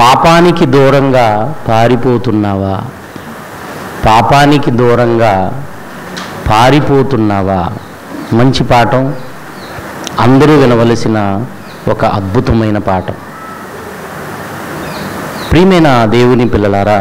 పాపానికి దూరంగా పారిపోతున్నావా పాపానికి దూరంగా పారిపోతున్నావా మంచి పాఠం అందరూ వినవలసిన ఒక అద్భుతమైన పాఠం ప్రియమైన దేవుని పిల్లలారా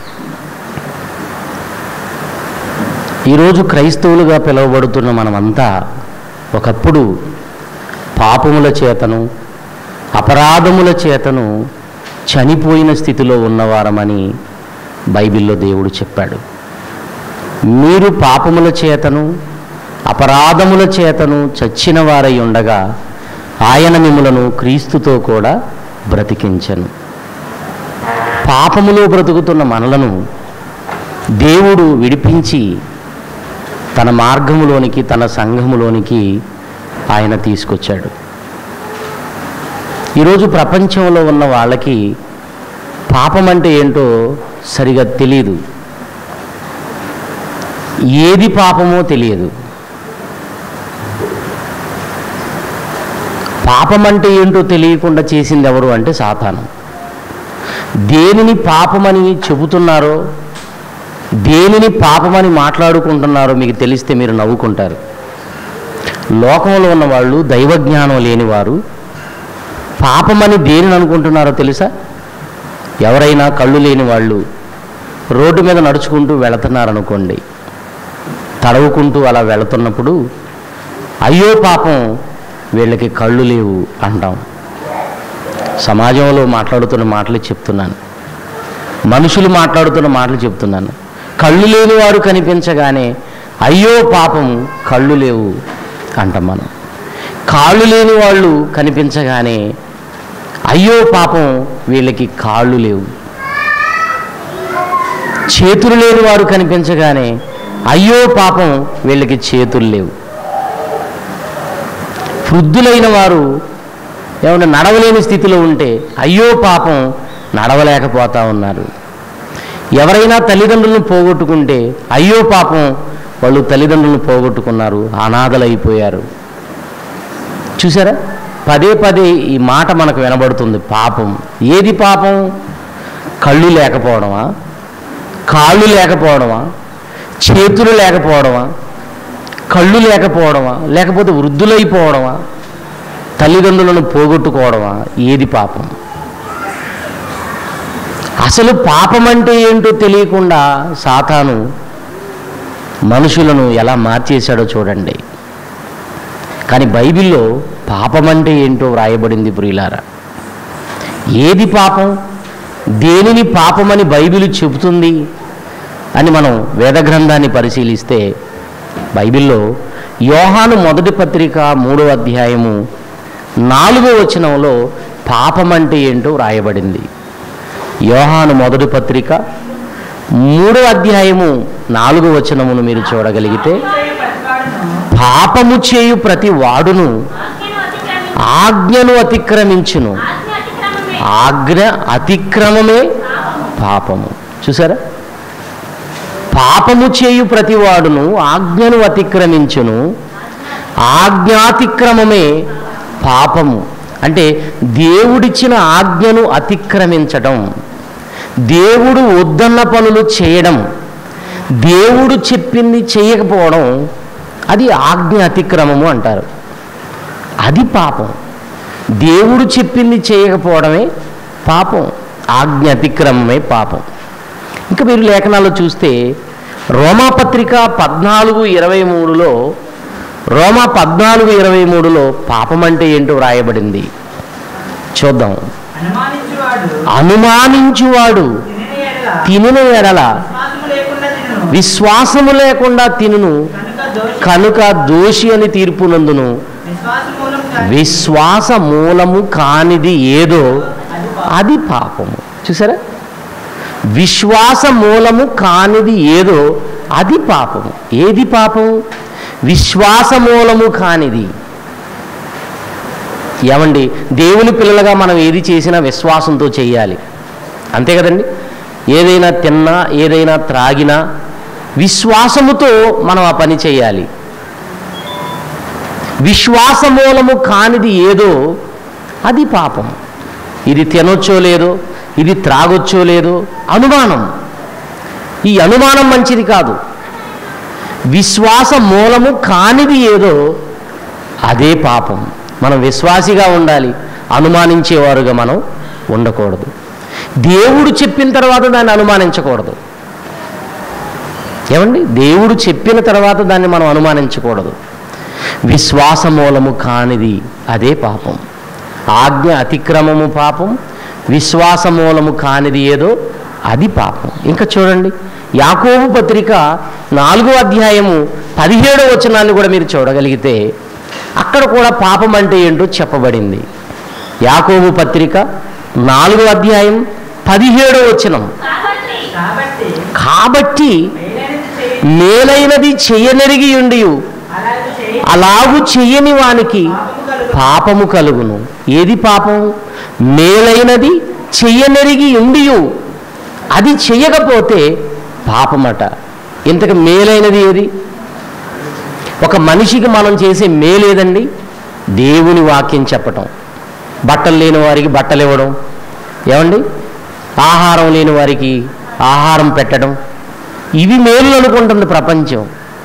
ఈరోజు క్రైస్తవులుగా పిలువబడుతున్న మనమంతా ఒకప్పుడు పాపముల చేతను అపరాధముల చేతను చనిపోయిన స్థితిలో ఉన్నవారమని బైబిల్లో దేవుడు చెప్పాడు మీరు పాపముల చేతను అపరాధముల చేతను చచ్చిన వారై ఉండగా ఆయన మిమ్మలను క్రీస్తుతో కూడా బ్రతికించను పాపములో బ్రతుకుతున్న మనలను దేవుడు విడిపించి తన మార్గములోనికి తన సంఘములోనికి ఆయన తీసుకొచ్చాడు ఈరోజు ప్రపంచంలో ఉన్న వాళ్ళకి పాపం అంటే ఏంటో సరిగా తెలియదు ఏది పాపమో తెలియదు పాపం అంటే ఏంటో తెలియకుండా చేసింది ఎవరు అంటే సాతాను దేనిని పాపమని చెబుతున్నారో దేనిని పాపమని మాట్లాడుకుంటున్నారో మీకు తెలిస్తే మీరు నవ్వుకుంటారు లోకంలో ఉన్న వాళ్ళు దైవజ్ఞానం లేని వారు పాపమని దేనిని అనుకుంటున్నారో తెలుసా ఎవరైనా కళ్ళు లేని వాళ్ళు రోడ్డు మీద నడుచుకుంటూ వెళుతున్నారనుకోండి తడవుకుంటూ అలా వెళుతున్నప్పుడు అయ్యో పాపం వీళ్ళకి కళ్ళు లేవు అంటాం సమాజంలో మాట్లాడుతున్న మాటలు చెప్తున్నాను మనుషులు మాట్లాడుతున్న మాటలు చెప్తున్నాను కళ్ళు లేని వారు కనిపించగానే అయ్యో పాపం కళ్ళు లేవు అంటాం మనం కాళ్ళు లేని వాళ్ళు కనిపించగానే అయ్యో పాపం వీళ్ళకి కాళ్ళు లేవు చేతులు లేని వారు కనిపించగానే అయ్యో పాపం వీళ్ళకి చేతులు లేవు వృద్ధులైన వారు ఏమన్నా నడవలేని స్థితిలో ఉంటే అయ్యో పాపం నడవలేకపోతా ఉన్నారు ఎవరైనా తల్లిదండ్రులను పోగొట్టుకుంటే అయ్యో పాపం వాళ్ళు తల్లిదండ్రులను పోగొట్టుకున్నారు అనాథలైపోయారు చూసారా పదే పదే ఈ మాట మనకు వినబడుతుంది పాపం ఏది పాపం కళ్ళు లేకపోవడమా కాళ్ళు లేకపోవడమా చేతులు లేకపోవడమా కళ్ళు లేకపోవడమా లేకపోతే వృద్ధులైపోవడమా తల్లిదండ్రులను పోగొట్టుకోవడమా ఏది పాపం అసలు పాపం అంటే ఏంటో తెలియకుండా సాతాను మనుషులను ఎలా మార్చేశాడో చూడండి కానీ బైబిల్లో పాపం అంటే ఏంటో వ్రాయబడింది ప్రియులారా ఏది పాపం దేనిని పాపమని బైబిల్ చెబుతుంది అని మనం వేద గ్రంథాన్ని పరిశీలిస్తే బైబిల్లో యోహాను మొదటి పత్రిక మూడో అధ్యాయము నాలుగో వచనంలో పాపం అంటే ఏంటో వ్రాయబడింది యోహాను మొదటి పత్రిక మూడో అధ్యాయము నాలుగో వచనమును మీరు చూడగలిగితే పాపము చేయు ప్రతి వాడును ఆజ్ఞను అతిక్రమించును ఆజ్ఞ అతిక్రమమే పాపము చూసారా పాపము చేయు ప్రతివాడును ఆజ్ఞను అతిక్రమించును ఆజ్ఞాతిక్రమమే పాపము అంటే దేవుడిచ్చిన ఆజ్ఞను అతిక్రమించడం దేవుడు వద్దన్న పనులు చేయడం దేవుడు చెప్పింది చేయకపోవడం అది ఆజ్ఞ అతిక్రమము అంటారు అది పాపం దేవుడు చెప్పింది చేయకపోవడమే పాపం ఆజ్ఞ అతిక్రమమే పాపం ఇంకా మీరు లేఖనాల్లో చూస్తే రోమాపత్రిక పద్నాలుగు ఇరవై మూడులో రోమా పద్నాలుగు ఇరవై మూడులో పాపం అంటే ఏంటో వ్రాయబడింది చూద్దాం అనుమానించువాడు అనుమానించువాడు తినిన ఎడల తినిన ఎడల విశ్వాసము లేకుండా తినును విశ్వాసము లేకుండా తినును కనుక దోషి కనుక దోషి అని తీర్పునందును విశ్వాస మూలం కాదు. విశ్వాస మూలము కానిది ఏదో అది పాపము చూసారా విశ్వాస మూలము కానిది ఏదో అది పాపము ఏది పాపం విశ్వాస మూలము కానిది ఏమండి దేవుని పిల్లలుగా మనం ఏది చేసినా విశ్వాసంతో చేయాలి అంతే కదండి ఏదైనా తిన్నా ఏదైనా త్రాగినా విశ్వాసముతో మనం ఆ పని చేయాలి విశ్వాసమూలము కానిది ఏదో అది పాపం ఇది తినొచ్చో లేదో ఇది త్రాగొచ్చో లేదో అనుమానం ఈ అనుమానం మంచిది కాదు విశ్వాస మూలము కానిది ఏదో అదే పాపం మనం విశ్వాసిగా ఉండాలి అనుమానించేవారుగా మనం ఉండకూడదు దేవుడు చెప్పిన తర్వాత దాన్ని అనుమానించకూడదు ఏమండి దేవుడు చెప్పిన తర్వాత దాన్ని మనం అనుమానించకూడదు విశ్వాస మూలము కానిది అదే పాపం ఆజ్ఞ అతిక్రమము పాపం విశ్వాస మూలము కానిది ఏదో అది పాపం ఇంకా చూడండి యాకోబు పత్రిక నాలుగో అధ్యాయము పదిహేడో వచనాన్ని కూడా మీరు చూడగలిగితే అక్కడ కూడా పాపం అంటే ఏంటో చెప్పబడింది యాకోబు పత్రిక నాలుగో అధ్యాయం పదిహేడో వచనం కాబట్టి కాబట్టి కాబట్టి మేలైనది చేయి మేలైనది చెయ్యనెరిగి ఉండి అలాగే చేయి అలాగు చెయ్యని వానికి పాపము కలుగు పాపము కలుగును ఏది పాపం మేలైనది చెయ్యనెరిగి ఉండియు అది చెయ్యకపోతే పాపమట ఇంతకు మేలైనది ఏది ఒక మనిషికి మనం చేసే మేలేదండి దేవుని వాక్యం చెప్పటం బట్టలు లేని వారికి బట్టలు ఇవ్వడం ఏమండి ఆహారం లేని వారికి ఆహారం పెట్టడం ఇవి మేలు అనుకుంటుంది ప్రపంచం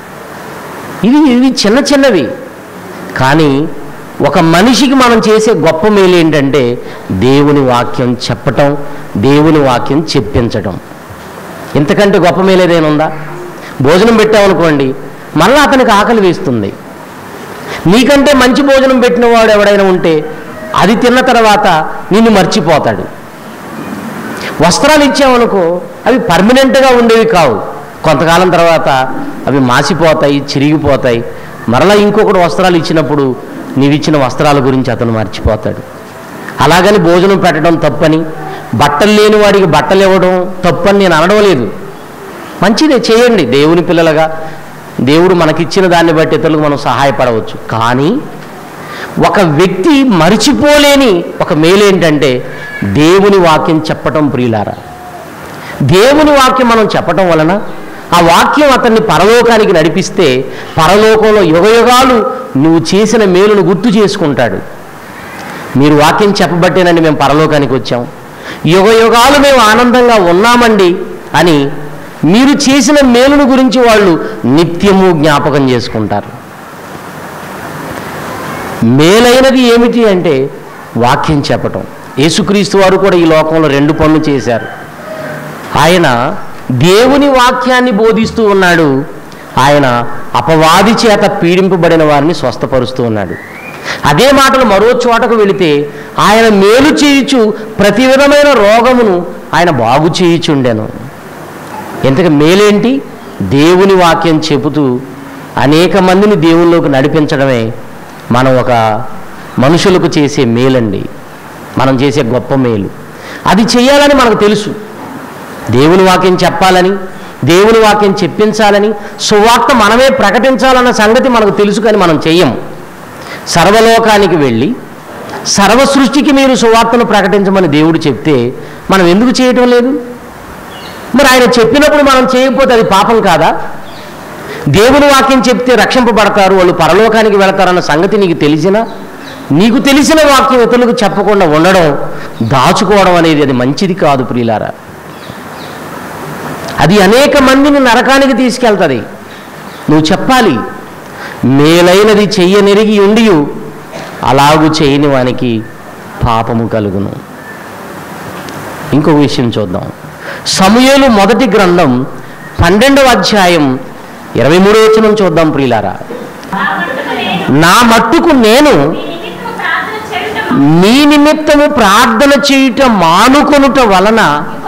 ఇవి ఇవి చిన్న చిన్నవి కానీ ఒక మనిషికి మనం చేసే గొప్ప మేలు ఏంటంటే దేవుని వాక్యం చెప్పటం దేవుని వాక్యం చెప్పించటం ఇంతకంటే గొప్ప మేలు ఏదైనా ఉందా భోజనం పెట్టామనుకోండి మళ్ళీ అతనికి ఆకలి వేస్తుంది నీకంటే మంచి భోజనం పెట్టిన వాడు ఎవడైనా ఉంటే అది తిన్న తర్వాత నిన్ను మర్చిపోతాడు వస్త్రాలు ఇచ్చామనుకో అవి పర్మనెంట్గా ఉండేవి కావు కొంతకాలం తర్వాత అవి మాసిపోతాయి చిరిగిపోతాయి మరలా ఇంకొకటి వస్త్రాలు ఇచ్చినప్పుడు నీవిచ్చిన వస్త్రాల గురించి అతను మర్చిపోతాడు అలాగని భోజనం పెట్టడం తప్పని బట్టలు లేని వాడికి బట్టలు ఇవ్వడం తప్పని నేను అనడం లేదు మంచిదే చేయండి దేవుని పిల్లలుగా దేవుడు మనకిచ్చిన దాన్ని బట్టి ఇతరులకు మనం సహాయపడవచ్చు కానీ ఒక వ్యక్తి మరిచిపోలేని ఒక మేలేంటంటే దేవుని వాక్యం చెప్పటం ప్రియులారా దేవుని వాక్యం మనం చెప్పటం వలన ఆ వాక్యం అతన్ని పరలోకానికి నడిపిస్తే పరలోకంలో యుగయుగాలు నువ్వు చేసిన మేలును గుర్తు చేసుకుంటాడు మీరు వాక్యం చెప్పబట్టేనండి మేము పరలోకానికి వచ్చాం యుగయుగాలు మేము ఆనందంగా ఉన్నామండి అని మీరు చేసిన మేలును గురించి వాళ్ళు నిత్యము జ్ఞాపకం చేసుకుంటారు మేలైనది ఏమిటి అంటే వాక్యం చెప్పటం యేసుక్రీస్తు వారు కూడా ఈ లోకంలో రెండు పనులు చేశారు ఆయన దేవుని వాక్యాన్ని బోధిస్తూ ఉన్నాడు ఆయన అపవాది చేత పీడింపబడిన వారిని స్వస్థపరుస్తూ ఉన్నాడు అదే మాటలు మరో చోటకు వెళితే ఆయన మేలు చేయుచు ప్రతి విధమైన రోగమును ఆయన బాగు చేయుచుండెను ఇంతకు మేలేంటి దేవుని వాక్యం చెబుతూ అనేక మందిని దేవుల్లోకి నడిపించడమే మనం ఒక మనుషులకు చేసే మేలండి మనం చేసే గొప్ప మేలు అది చేయాలని మనకు తెలుసు దేవుని వాక్యం చెప్పాలని దేవుని వాక్యం చెప్పించాలని సువార్త మనమే ప్రకటించాలన్న సంగతి మనకు తెలుసు కానీ మనం చెయ్యం సర్వలోకానికి వెళ్ళి సర్వ సృష్టికి మీరు సువార్తను ప్రకటించమని దేవుడు చెప్తే మనం ఎందుకు చేయటం లేదు మరి ఆయన చెప్పినప్పుడు మనం చేయకపోతే అది పాపం కాదా దేవుని వాక్యం చెప్తే రక్షింపబడతారు వాళ్ళు పరలోకానికి వెళతారన్న సంగతి నీకు తెలిసినా నీకు తెలిసిన వాక్యం ఇతరులకు చెప్పకుండా ఉండడం దాచుకోవడం అనేది అది మంచిది కాదు ప్రియులారా అది అనేక మందిని నరకానికి తీసుకెళ్తుంది నువ్వు చెప్పాలి మేలైనది చెయ్యనెరిగి ఉండి అలాగు చేయని వానికి పాపము కలుగును ఇంకొక విషయం చూద్దాం సమూయేలు మొదటి గ్రంథం పన్నెండవ అధ్యాయం ఇరవై మూడో వచనం చూద్దాం ప్రియులారా ఆ మట్టుకు నేను నా మట్టుకు నేను నీ నిమిత్తము ప్రార్థన నీ నిమిత్తము ప్రార్థన చేయుటకు చేయుట మానుకొనుట వలన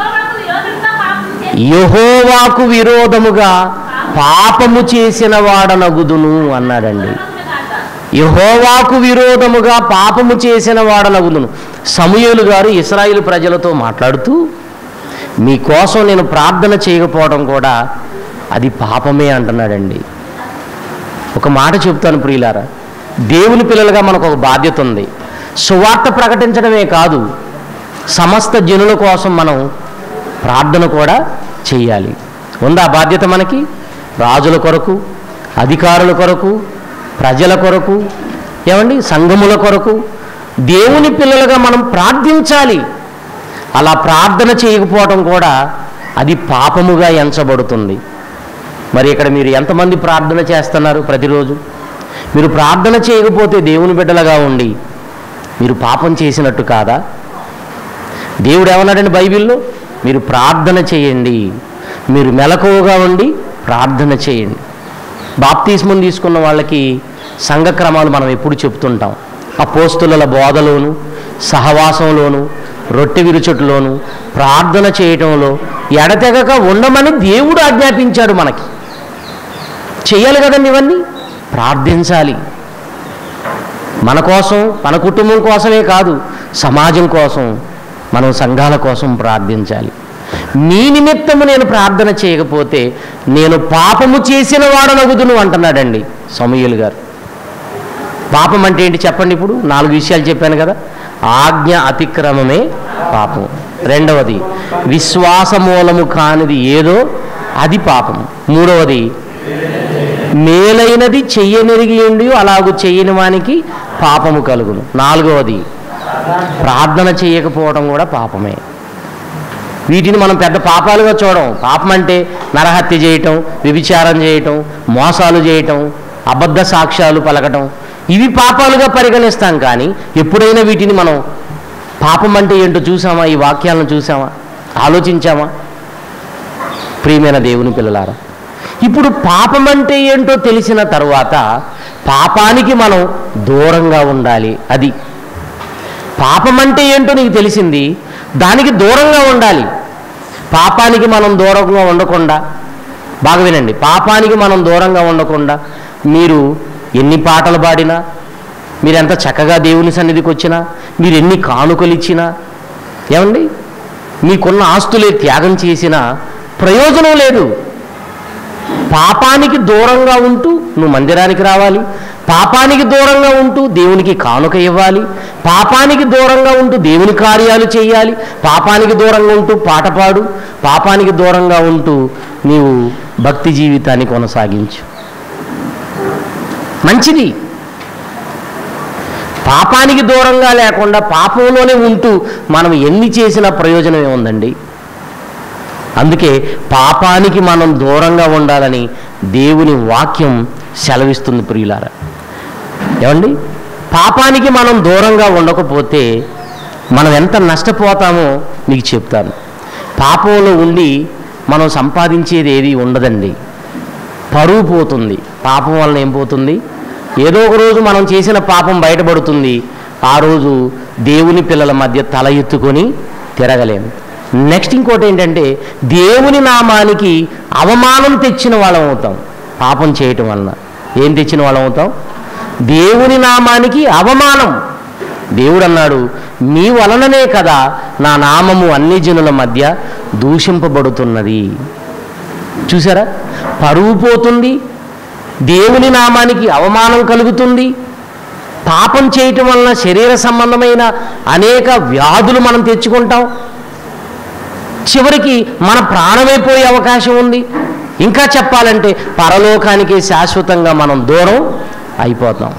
యెహోవాకు విరోధంగా యహోవాకు విరోధముగా పాపం చేసి పాపము చేసిన వాడనగుదును అన్నాడండి పాపమును కాక యహోవాకు విరోధముగా పాపము చేసిన వాడనగుదును సమూయేలు గారు ఇస్రాయిల్ ప్రజలతో మాట్లాడుతూ మీకోసం నేను ప్రార్థన చేయకపోవడం కూడా అది పాపమే అంటున్నాడండి ఒక మాట చెప్తాను ప్రియులారా దేవుని పిల్లలుగా మనకు ఒక బాధ్యత ఉంది సువార్త ప్రకటించడమే కాదు సమస్త జనుల కోసం మనం ప్రార్థన కూడా చేయాలి ఉందా బాధ్యత మనకి రాజుల కొరకు అధికారుల కొరకు ప్రజల కొరకు ఏమండి సంఘముల కొరకు దేవుని పిల్లలుగా మనం ప్రార్థించాలి అలా ప్రార్థన చేయకపోవటం కూడా అది పాపముగా ఎంచబడుతుంది మరి ఇక్కడ మీరు ఎంతమంది ప్రార్థన చేస్తున్నారు ప్రతిరోజు మీరు ప్రార్థన చేయకపోతే దేవుని బిడ్డలుగా ఉండి మీరు పాపం చేసినట్టు కాదా దేవుడు ఏమన్నాడండి బైబిల్లో మీరు ప్రార్థన చేయండి మీరు మెలకువగా ఉండి ప్రార్థన చేయండి బాప్తిస్మం తీసుకున్న వాళ్ళకి సంఘ క్రమాలు మనం ఎప్పుడు చెప్తుంటాం అపోస్తుల బోధలోను సహవాసంలోను రొట్టె విరుచుట్లోను ప్రార్థన చేయటంలో ఎడతెగక ఉండమని దేవుడు ఆజ్ఞాపించాడు మనకి చెయ్యాలి కదండి ఇవన్నీ ప్రార్థించాలి మన కోసం మన కుటుంబం కోసమే కాదు సమాజం కోసం మనం సంఘాల కోసం ప్రార్థించాలి మీ నిమిత్తము నేను ప్రార్థన చేయకపోతే నేను పాపము చేసిన వాడనగుదును అంటున్నాడండి సమూహులు గారు పాపం అంటే ఏంటి చెప్పండి ఇప్పుడు నాలుగు విషయాలు చెప్పాను కదా ఆజ్ఞ అతిక్రమమే పాపం రెండవది విశ్వాస మూలము కానిది ఏదో అది పాపం మూడవది మేలైనది చెయ్యనెరిగి ఉండి అలాగూ చెయ్యని వానికి పాపము కలుగును నాలుగవది ప్రార్థన చేయకపోవడం కూడా పాపమే వీటిని మనం పెద్ద పాపాలుగా చూడం పాపం అంటే నరహత్య చేయటం వ్యభిచారం చేయటం మోసాలు చేయటం అబద్ధ సాక్ష్యాలు పలకటం ఇవి పాపాలుగా పరిగణిస్తాం కానీ ఎప్పుడైనా వీటిని మనం పాపం అంటే ఏంటో చూసామా ఈ వాక్యాలను చూసామా ఆలోచించామా ప్రియమైన దేవుని పిల్లలారా ఇప్పుడు పాపం అంటే ఏంటో తెలిసిన తర్వాత పాపానికి మనం దూరంగా ఉండాలి అది పాపం అంటే ఏంటో నీకు తెలిసింది దానికి దూరంగా ఉండాలి పాపానికి మనం దూరంగా ఉండకుండా బాగా వినండి పాపానికి మనం దూరంగా ఉండకుండా మీరు ఎన్ని పాటలు పాడినా మీరు ఎంత చక్కగా దేవుని సన్నిధికి వచ్చినా మీరు ఎన్ని కానుకలు ఇచ్చినా ఏమండి మీకున్న ఆస్తులే త్యాగం చేసినా ప్రయోజనం లేదు పాపానికి దూరంగా ఉంటూ నువ్వు మందిరానికి రావాలి పాపానికి దూరంగా ఉంటూ దేవునికి కానుక ఇవ్వాలి పాపానికి దూరంగా ఉంటూ దేవుని కార్యాలు చేయాలి పాపానికి దూరంగా ఉంటూ పాట పాడు పాపానికి దూరంగా ఉంటూ నీవు భక్తి జీవితాన్ని కొనసాగించు మంచిది పాపానికి దూరంగా లేకుండా పాపంలోనే ఉంటూ మనం ఎన్ని చేసినా ప్రయోజనం ఏముందండి అందుకే పాపానికి మనం దూరంగా ఉండాలని దేవుని వాక్యం సెలవిస్తుంది ప్రియులారా ఏమండి పాపానికి మనం దూరంగా ఉండకపోతే మనం ఎంత నష్టపోతామో మీకు చెప్తాను పాపంలో ఉండి మనం సంపాదించేది ఏది ఉండదండి పరువు పోతుంది పాపం వలన ఏం పోతుంది ఏదో ఒక రోజు మనం చేసిన పాపం బయటపడుతుంది ఆ రోజు దేవుని పిల్లల మధ్య తల ఎత్తుకొని తిరగలేము నెక్స్ట్ ఇంకోటి ఏంటంటే దేవుని నామానికి అవమానం తెచ్చిన వాళ్ళం అవుతాం పాపం చేయటం వలన ఏం తెచ్చిన వాళ్ళం అవుతాం దేవుని నామానికి అవమానం దేవుడు అన్నాడు మీ వలననే కదా నా నామము అన్ని జనుల మధ్య దూషింపబడుతున్నది చూసారా పరువు పోతుంది దేవుని నామానికి అవమానం కలుగుతుంది పాపం చేయటం వలన శరీర సంబంధమైన అనేక వ్యాధులు మనం తెచ్చుకుంటాం చివరికి మన ప్రాణమైపోయే అవకాశం ఉంది ఇంకా చెప్పాలంటే పరలోకానికి శాశ్వతంగా మనం దూరం అయిపోతాం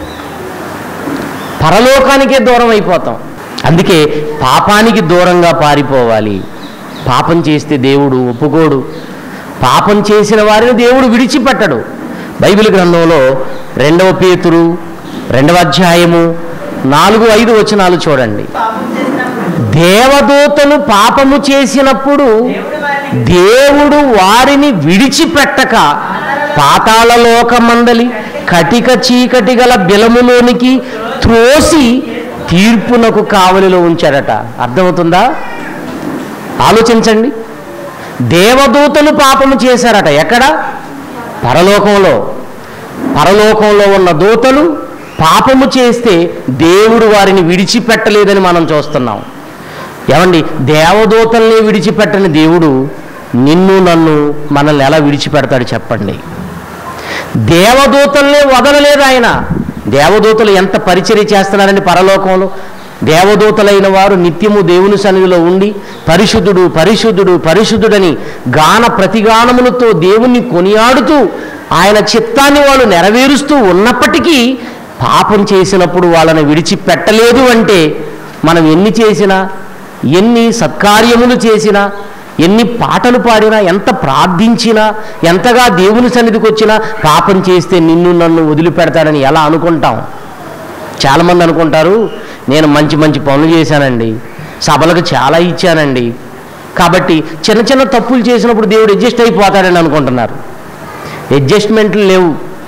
పరలోకానికే దూరం అయిపోతాం అందుకే పాపానికి దూరంగా పారిపోవాలి పాపం చేస్తే దేవుడు ఒప్పుకోడు పాపం చేసిన వారిని దేవుడు విడిచిపెట్టడు బైబిల్ గ్రంథంలో రెండవ పేతురు రెండవ అధ్యాయము నాలుగు ఐదు వచనాలు చూడండి పాపం చేసినప్పుడు దేవదూతలు పాపము చేసినప్పుడు దేవుడు వారిని దేవుడు వారిని విడిచిపెట్టక పాతాళ లోకమందలి కటిక చీకటి గల బిలములోనికి త్రోసి తీర్పునకు కావలిలో ఉంచాడట అర్థమవుతుందా ఆలోచించండి దేవదూతలు పాపము చేశారట ఎక్కడ పరలోకంలో పరలోకంలో ఉన్న దూతలు పాపము చేస్తే దేవుడు వారిని విడిచిపెట్టలేదని మనం చూస్తున్నాం ఏమండి దేవదూతల్ని విడిచిపెట్టని దేవుడు నిన్ను నన్ను మనల్ని ఎలా విడిచిపెడతాడు చెప్పండి దేవదూతల్ని వదలలేదు ఆయన దేవదూతలు ఎంత పరిచర్య చేస్తున్నారండి పరలోకంలో దేవదూతలైన వారు నిత్యము దేవుని సన్నిధిలో ఉండి పరిశుద్ధుడు పరిశుద్ధుడు పరిశుద్ధుడని గాన ప్రతిగానములతో దేవుణ్ణి కొనియాడుతూ ఆయన చిత్తాన్ని వాళ్ళు నెరవేరుస్తూ ఉన్నప్పటికీ పాపం చేసినప్పుడు వాళ్ళని విడిచిపెట్టలేదు అంటే మనం ఎన్ని చేసినా ఎన్ని సత్కార్యములు చేసినా ఎన్ని పాటలు పాడినా ఎంత ప్రార్థించినా ఎంతగా దేవుని సన్నిధికి వచ్చినా పాపం చేస్తే నిన్ను నన్ను వదిలిపెడతాడని ఎలా అనుకుంటాం చాలామంది అనుకుంటారు నేను మంచి మంచి పనులు చేశానండి సభలకు చాలా ఇచ్చానండి కాబట్టి చిన్న చిన్న తప్పులు చేసినప్పుడు దేవుడు అడ్జస్ట్ అయిపోతాడని అనుకుంటున్నారు అడ్జస్ట్మెంట్లు లేవు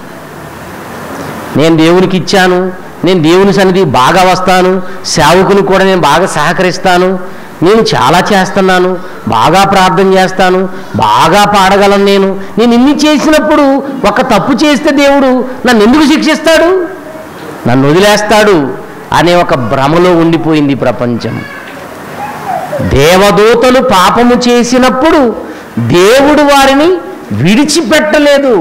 నేను దేవునికి ఇచ్చాను నేను దేవుని సన్నిధి బాగా వస్తాను సేవకుని కూడా నేను బాగా సహకరిస్తాను నేను చాలా చేస్తున్నాను బాగా ప్రార్థన చేస్తాను బాగా పాడగలను నేను నేను ఇన్ని చేసినప్పుడు ఒక తప్పు చేస్తే దేవుడు నన్ను ఎందుకు శిక్షిస్తాడు నన్ను వదిలేస్తాడు అనే ఒక భ్రమలో ఉండిపోయింది ఈ ప్రపంచం దేవదూతలు పాపము చేసినప్పుడు దేవుడు వారిని విడిచిపెట్టలేదు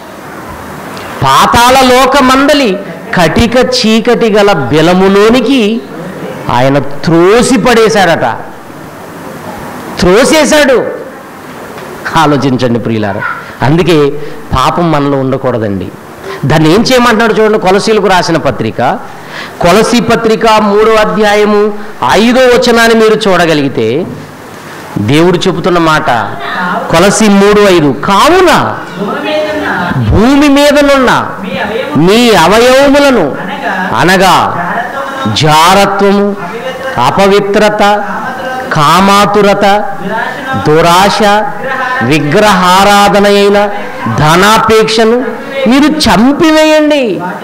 పాతాళ లోకమందలి కటిక చీకటి గల బిలములోనికి ఆయన త్రోసి పడేశాడట త్రోసేశాడు ఆలోచించండి ప్రియులారా అందుకే పాపం మనలో ఉండకూడదండి దాన్ని ఏం చేయమంటున్నాడు చూడండి కొలసీలకు రాసిన పత్రిక కొలసి పత్రిక మూడో అధ్యాయము ఐదో వచనాన్ని మీరు చూడగలిగితే దేవుడు చెబుతున్న మాట కొలసి మూడు ఐదు కావున భూమి మీదున్న భూమి మీదనున్న మీ అవయవం మీ అవయవములను అనగా అనగా జారత్వమును, జారత్వము అపవిత్రత, అపవిత్రత కామతులను, కామాతురత దురాశను, దురాశ విగ్రహారాధన అయిన ధనాపేక్షను మీరు చంపివేయండి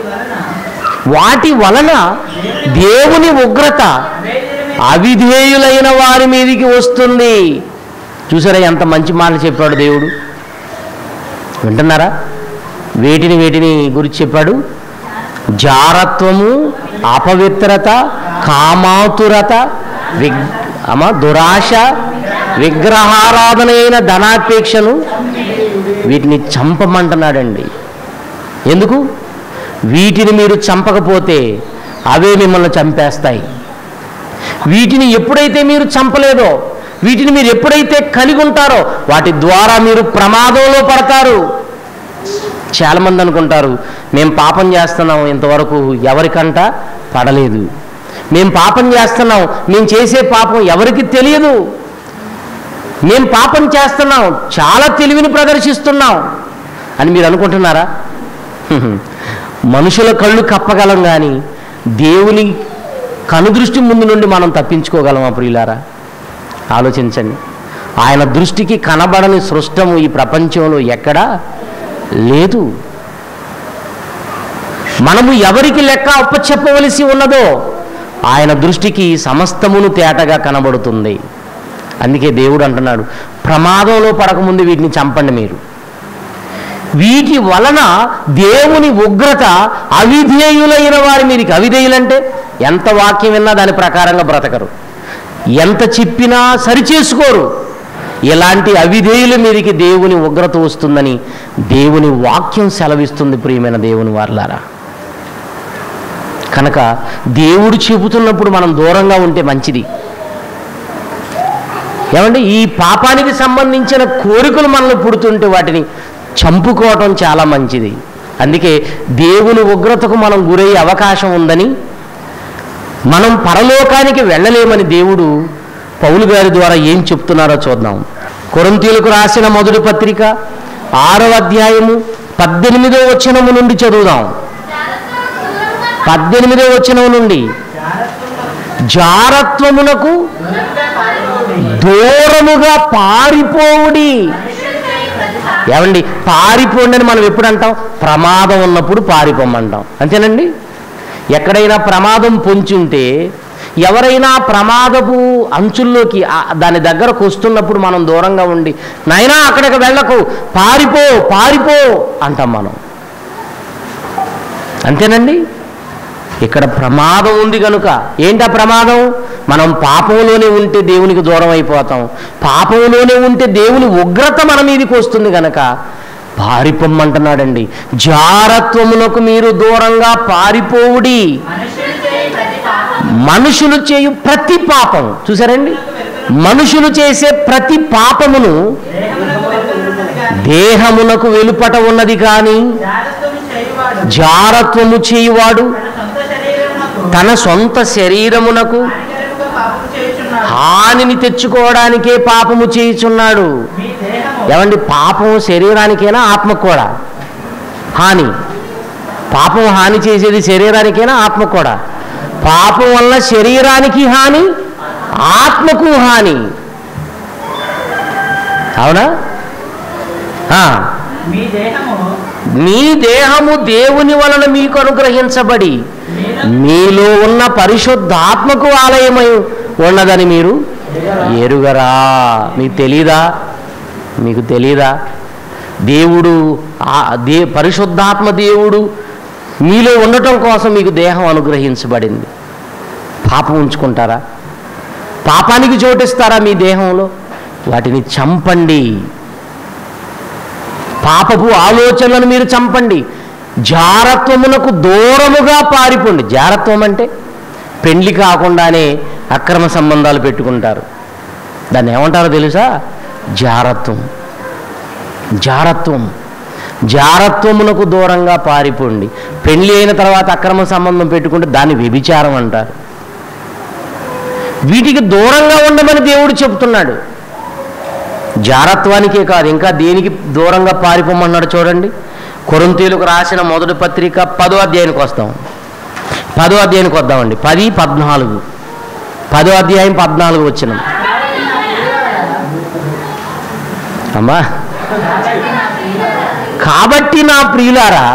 వాటి వలన వాటి వలన దేవుని ఉగ్రత అవేదిని అవిధేయులైన వారి మీదికి వస్తుంది చూసారా ఎంత మంచి మాటలు చెప్పాడు దేవుడు వింటున్నారా వేటిని వేటిని గురించి చెప్పాడు జారత్వము అపవిత్రత కామాతురత విగ్ అమ దురాశ విగ్రహారాధన అయిన ధనాపేక్షను వీటిని చంపమంటున్నాడండి ఎందుకు వీటిని మీరు చంపకపోతే అవే మిమ్మల్ని చంపేస్తాయి వీటిని ఎప్పుడైతే మీరు చంపలేదో వీటిని మీరు ఎప్పుడైతే కలిగి ఉంటారో వాటి ద్వారా మీరు ప్రమాదంలో పడతారు చాలామంది అనుకుంటారు మేము పాపం చేస్తున్నాం ఇంతవరకు ఎవరికంట పడలేదు మేము పాపం చేస్తున్నాం మేము చేసే పాపం ఎవరికి తెలియదు మేము పాపం చేస్తున్నాం చాలా తెలివిని ప్రదర్శిస్తున్నాం అని మీరు అనుకుంటున్నారా హ్మ్. మనుషుల కళ్ళు కప్పగలం కానీ దేవుని కనుదృష్టి ముందు నుండి మనం తప్పించుకోగలమా ప్రియులారా ఆలోచించండి ఆయన దృష్టికి కనబడని సృష్టము ఈ ప్రపంచంలో ఎక్కడా లేదు మనము ఎవరికి లెక్క అప్పచెప్పవలసి ఉన్నదో ఆయన దృష్టికి సమస్తమును తేటగా కనబడుతుంది అందుకే దేవుడు అంటున్నాడు ప్రమాదంలో పడకముందు వీటిని చంపండి మీరు వీటి వలన దేవుని ఉగ్రత అవిధేయులైన వారి మీదకి అవిధేయులంటే ఎంత వాక్యం విన్నా దాని ప్రకారంగా బ్రతకరు ఎంత చెప్పినా సరిచేసుకోరు ఇలాంటి అవిధేయుల మీదకి దేవుని ఉగ్రత వస్తుందని దేవుని వాక్యం సెలవిస్తుంది ప్రియమైన దేవుని వారలారా కనుక దేవుడు చెబుతున్నప్పుడు మనం దూరంగా ఉంటే మంచిది ఏమంటే ఈ పాపానికి సంబంధించిన కోరికలు మనలో పుడుతుంటే వాటిని చంపుకోవటం చాలా మంచిది అందుకే దేవుని ఉగ్రతకు మనం గురయ్యే అవకాశం ఉందని మనం పరలోకానికి వెళ్ళలేమని దేవుడు పౌలు గారి ద్వారా ఏం చెప్తున్నారో చూద్దాం కొరంతీలకు రాసిన మొదటి పత్రిక ఆరవ అధ్యాయము పద్దెనిమిదో వచనము నుండి చదువుదాం పద్దెనిమిదో వచనం నుండి జారత్వమునకు దూరముగా పారిపోవుడి ఏమండి పారిపోండి అని మనం ఎప్పుడు అంటాం ప్రమాదం ఉన్నప్పుడు పారిపోమంటాం అంతేనండి ఎక్కడైనా ప్రమాదం పొంచుంటే ఎవరైనా ప్రమాదపు అంచుల్లోకి ఆ- దాని దగ్గరకు వస్తున్నప్పుడు మనం దూరంగా ఉండి నాయనా అక్కడికి వెళ్ళకు పారిపో పారిపో అంటాం మనం అంతేనండి ఇక్కడ ప్రమాదం ఉంది కనుక ఏంటా ప్రమాదం మనం పాపంలోనే ఉంటే దేవునికి దూరం అయిపోతాం పాపంలోనే ఉంటే దేవుని ఉగ్రత మన మీదకి వస్తుంది కనుక పారిపోమ్మంటున్నాడండి జారత్వమునకు మీరు దూరంగా పారిపోవుడి మనుషులు చేయి ప్రతి పాపం మనుషులు చేయు ప్రతి పాపం చూసారండి మనుషులు చేసే ప్రతి పాపమును దేహమునకు వెలుపలున్నది గాని దేహమునకు వెలుపట ఉన్నది కానీ జాగ్రత్తము చేయువాడు జారత్వము చేయువాడు తన సొంత శరీరమునకు తన సొంత శరీరమునకు హానికరముగా పాపం చేయుచున్నాడు హానిని తెచ్చుకోవడానికే పాపము చేయుచున్నాడు మీ దేహము ఏమండి పాపం శరీరానికైనా ఆత్మకు కూడా హాని పాపం హాని చేసేది శరీరానికైనా ఆత్మకు కూడా పాపం వల్ల శరీరానికి హాని ఆత్మకు హాని అవునా ఆ, మీ దేహము మీ దేహము దేవుని వలన మీకు అనుగ్రహించబడి మీలో ఉన్న పరిశుద్ధాత్మకు ఆలయమై ఉన్నదని మీరు ఎరుగరా మీకు తెలీదా మీకు తెలీదా దేవుడు ఆ దే పరిశుద్ధాత్మ దేవుడు మీలో ఉండటం కోసం మీకు దేహం అనుగ్రహించబడింది పాపం ఉంచుకుంటారా పాపానికి చోటిస్తారా మీ దేహంలో వాటిని చంపండి పాపపు ఆలోచనలను మీరు చంపండి జారత్వమునకు దూరముగా పారిపోండి జారత్వం అంటే పెండ్లి కాకుండానే అక్రమ సంబంధాలు పెట్టుకుంటారు దాన్ని ఏమంటారో తెలుసా జారత్వం జారత్వం జారత్వమునకు దూరంగా పారిపోండి పెళ్లి అయిన తర్వాత అక్రమ సంబంధం పెట్టుకుంటే దాన్ని వ్యభిచారం అంటారు వీటికి దూరంగా ఉండమని దేవుడు చెప్తున్నాడు జారత్వానికే కాదు ఇంకా దేనికి దూరంగా పారిపోమన్నాడు చూడండి కొరంతీలకు రాసిన మొదటి పత్రిక పదో అధ్యాయానికి వస్తాం పదో అధ్యాయానికి వద్దామండి పది పద్నాలుగు పదో అధ్యాయం పద్నాలుగు వచ్చిన అమ్మా కాబట్టి నా ప్రియులారా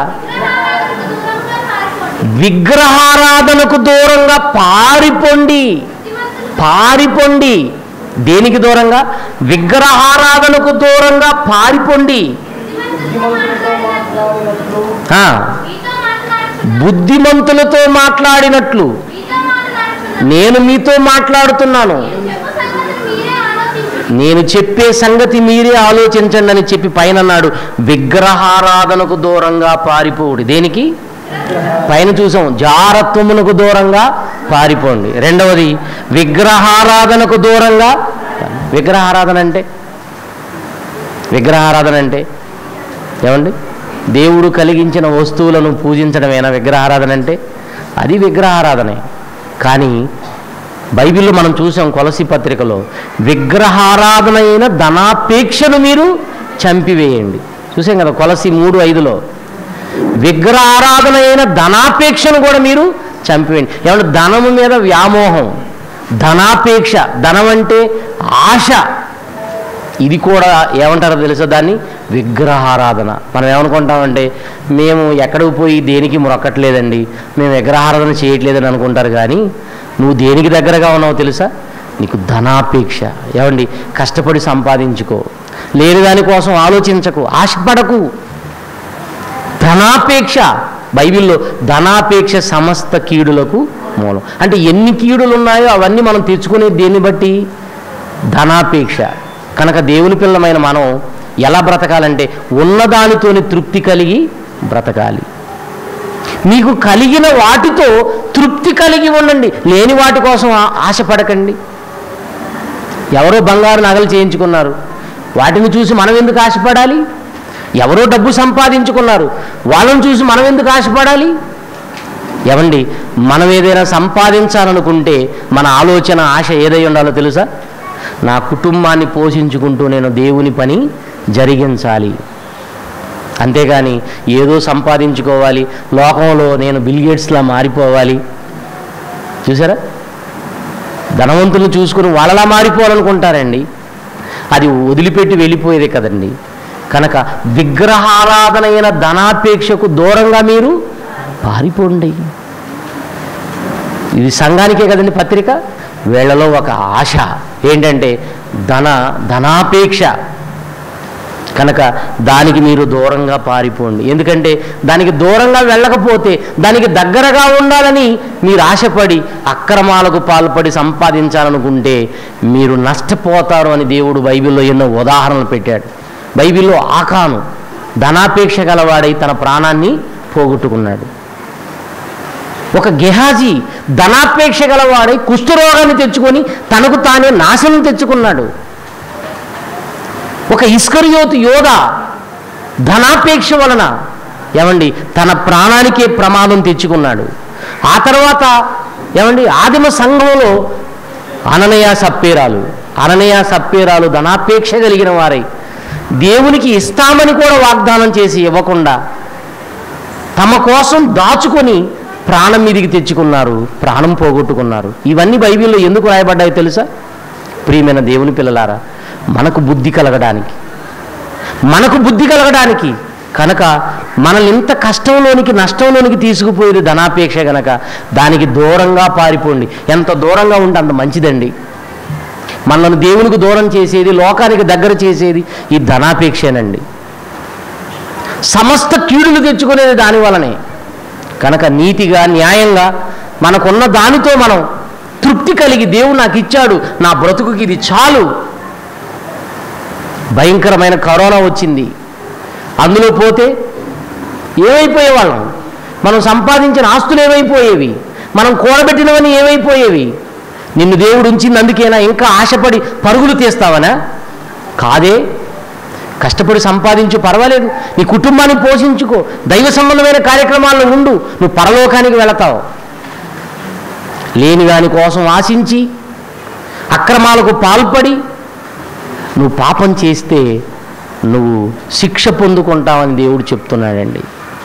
విగ్రహారాధనకు దూరంగా పారిపోండి పారిపోండి దేనికి దూరంగా విగ్రహారాధనకు దూరంగా పారిపోండి ఆ, బుద్ధిమంతులతో మాట్లాడినట్లు నేను మీతో మాట్లాడుతున్నాను నేను చెప్పే సంగతి మీరే ఆలోచించండి అని చెప్పి పైన అన్నాడు విగ్రహారాధనకు దూరంగా పారిపోవుడి దేనికి పైన చూసాం జారత్వమునకు దూరంగా పారిపోండి రెండవది విగ్రహారాధనకు దూరంగా విగ్రహారాధన అంటే విగ్రహారాధన అంటే ఏమండి దేవుడు కలిగించిన వస్తువులను పూజించడమేనా విగ్రహారాధన అంటే అది విగ్రహారాధనే కానీ బైబిల్లో మనం చూసాం కొలసి పత్రికలో విగ్రహారాధన అయిన ధనాపేక్షను మీరు చంపివేయండి చూసాం కదా కొలసి మూడు ఐదులో విగ్రహారాధన అయిన ధనాపేక్షను కూడా మీరు చంపివేయండి ఏమంటే ధనము మీద వ్యామోహం ధనాపేక్ష ధనం అంటే ఆశ ఇది కూడా ఏమంటారో తెలుసా దాన్ని విగ్రహారాధన మనం ఏమనుకుంటామంటే మేము ఎక్కడికి పోయి దేనికి మొరక్కట్లేదండి మేము విగ్రహారాధన చేయట్లేదని అనుకుంటారు కానీ నువ్వు దేనికి దగ్గరగా ఉన్నావో తెలుసా నీకు ధనాపేక్ష ఏమండి కష్టపడి సంపాదించుకో లేని దానికోసం ఆలోచించకు ఆశపడకు ధనాపేక్ష బైబిల్లో ధనాపేక్ష సమస్త కీడులకు మూలం అంటే ఎన్ని కీడులు ఉన్నాయో అవన్నీ మనం తెచ్చుకునే దేన్ని బట్టి ధనాపేక్ష కనుక దేవుని పిల్లమైన మనం ఎలా బ్రతకాలంటే ఉన్నదానితోని తృప్తి కలిగి బ్రతకాలి మీకు కలిగిన వాటితో తృప్తి కలిగి ఉండండి లేని వాటి కోసం ఆ- ఆశపడకండి ఎవరో బంగారు నగలు చేయించుకున్నారు వాటిని చూసి మనం ఎందుకు ఆశపడాలి ఎవరో డబ్బు సంపాదించుకున్నారు వాళ్ళని చూసి మనం ఎందుకు ఆశపడాలి ఏమండి మనం ఏదైనా సంపాదించాలనుకుంటే మన ఆలోచన ఆశ ఏదై ఉండాలో తెలుసా నా కుటుంబాన్ని పోషించుకుంటూ నేను దేవుని పని జరిగించాలి అంతేగాని ఏదో సంపాదించుకోవాలి లోకంలో నేను బిల్గేట్స్లా మారిపోవాలి చూసారా ధనవంతులను చూసుకుని వాళ్ళలా మారిపోవాలనుకుంటారండి అది వదిలిపెట్టి వెళ్ళిపోయేదే కదండి కనుక విగ్రహారాధన అయిన ధనాపేక్షకు దూరంగా మీరు పారిపోండి ఇది సంఘానికే కదండి పత్రిక వీళ్ళలో ఒక ఆశ ఏంటంటే ధన ధనాపేక్ష కనుక దానికి మీరు దూరంగా పారిపోండి ఎందుకంటే దానికి దూరంగా వెళ్ళకపోతే దానికి దగ్గరగా ఉండాలని మీరు ఆశపడి అక్రమాలకు పాల్పడి సంపాదించాలనుకుంటే మీరు నష్టపోతారు అని దేవుడు బైబిల్లో ఎన్నో ఉదాహరణలు పెట్టాడు బైబిల్లో ఆకాను ధనాపేక్ష గలవాడై తన ప్రాణాన్ని పోగొట్టుకున్నాడు ఒక గెహాజీ ధనాపేక్ష గలవాడై కుష్ఠరోగాన్ని తెచ్చుకొని తనకు తానే నాశనం తెచ్చుకున్నాడు ఒక ఇస్కరియోతు యోధ ధనాపేక్ష వలన ఏమండి తన ప్రాణానికే ప్రమాదం తెచ్చుకున్నాడు ఆ తర్వాత ఏమండి ఆదిమ సంఘంలో అననయ సప్పేరాలు అననయ సప్పేరాలు ధనాపేక్ష కలిగిన వారై దేవునికి ఇస్తామని కూడా వాగ్దానం చేసి ఇవ్వకుండా తమ కోసం దాచుకొని ప్రాణం మీదికి తెచ్చుకున్నారు ప్రాణం పోగొట్టుకున్నారు ఇవన్నీ బైబిల్లో ఎందుకు రాయబడ్డాయో తెలుసా ప్రియమైన దేవుని పిల్లలారా మనకు బుద్ధి కలగడానికి మనకు బుద్ధి కలగడానికి కనుక మనల్ని ఇంత కష్టంలోనికి నష్టంలోనికి తీసుకుపోయేది ధనాపేక్ష గనక దానికి దూరంగా పారిపోండి ఎంత దూరంగా ఉంటే అంత మంచిదండి మనల్ని దేవునికి దూరం చేసేది లోకానికి దగ్గర చేసేది ఈ ధనాపేక్షేనండి సమస్త కీడులు తెచ్చుకునేది దాని వలనే కనుక నీతిగా న్యాయంగా మనకున్న దానితో మనం తృప్తి కలిగి దేవుడు నాకు ఇచ్చాడు నా బ్రతుకుకి ఇది చాలు భయంకరమైన కరోనా వచ్చింది అందులో పోతే ఏమైపోయే వాళ్ళం మనం సంపాదించిన ఆస్తులు ఏమైపోయేవి మనం కూడబెట్టినవని ఏమైపోయేవి నిన్ను దేవుడు ఉంచింది అందుకేనా ఇంకా ఆశపడి పరుగులు తీస్తావనా కాదే కష్టపడి సంపాదించు పర్వాలేదు నీ కుటుంబాన్ని పోషించుకో దైవ సంబంధమైన కార్యక్రమాల్లో ఉండు నువ్వు పరలోకానికి వెళతావు లేని దాని కోసం ఆశించి అక్రమాలకు పాల్పడి నువ్వు పాపం చేస్తే నువ్వు శిక్ష పొందుకుంటావని దేవుడు చెప్తున్నాడండి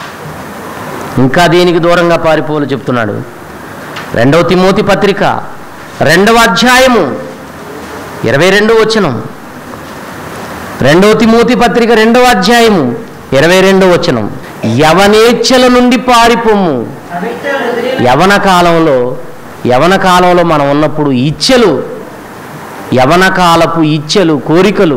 ఇంకా దేనికి దూరంగా పారిపోవాలో చెప్తున్నాడు రెండవ తిమోతి పత్రిక రెండవ అధ్యాయము ఇరవై రెండవ వచనం రెండవ తిమోతి పత్రిక రెండవ అధ్యాయము ఇరవై రెండవ వచనం యవనేచ్ఛల నుండి పారిపోము పవిత్ర హృదయ యవన కాలంలో యవన కాలంలో మనం ఉన్నప్పుడు ఇచ్చెలు యవన కాలపు ఇచ్చెలు కోరికలు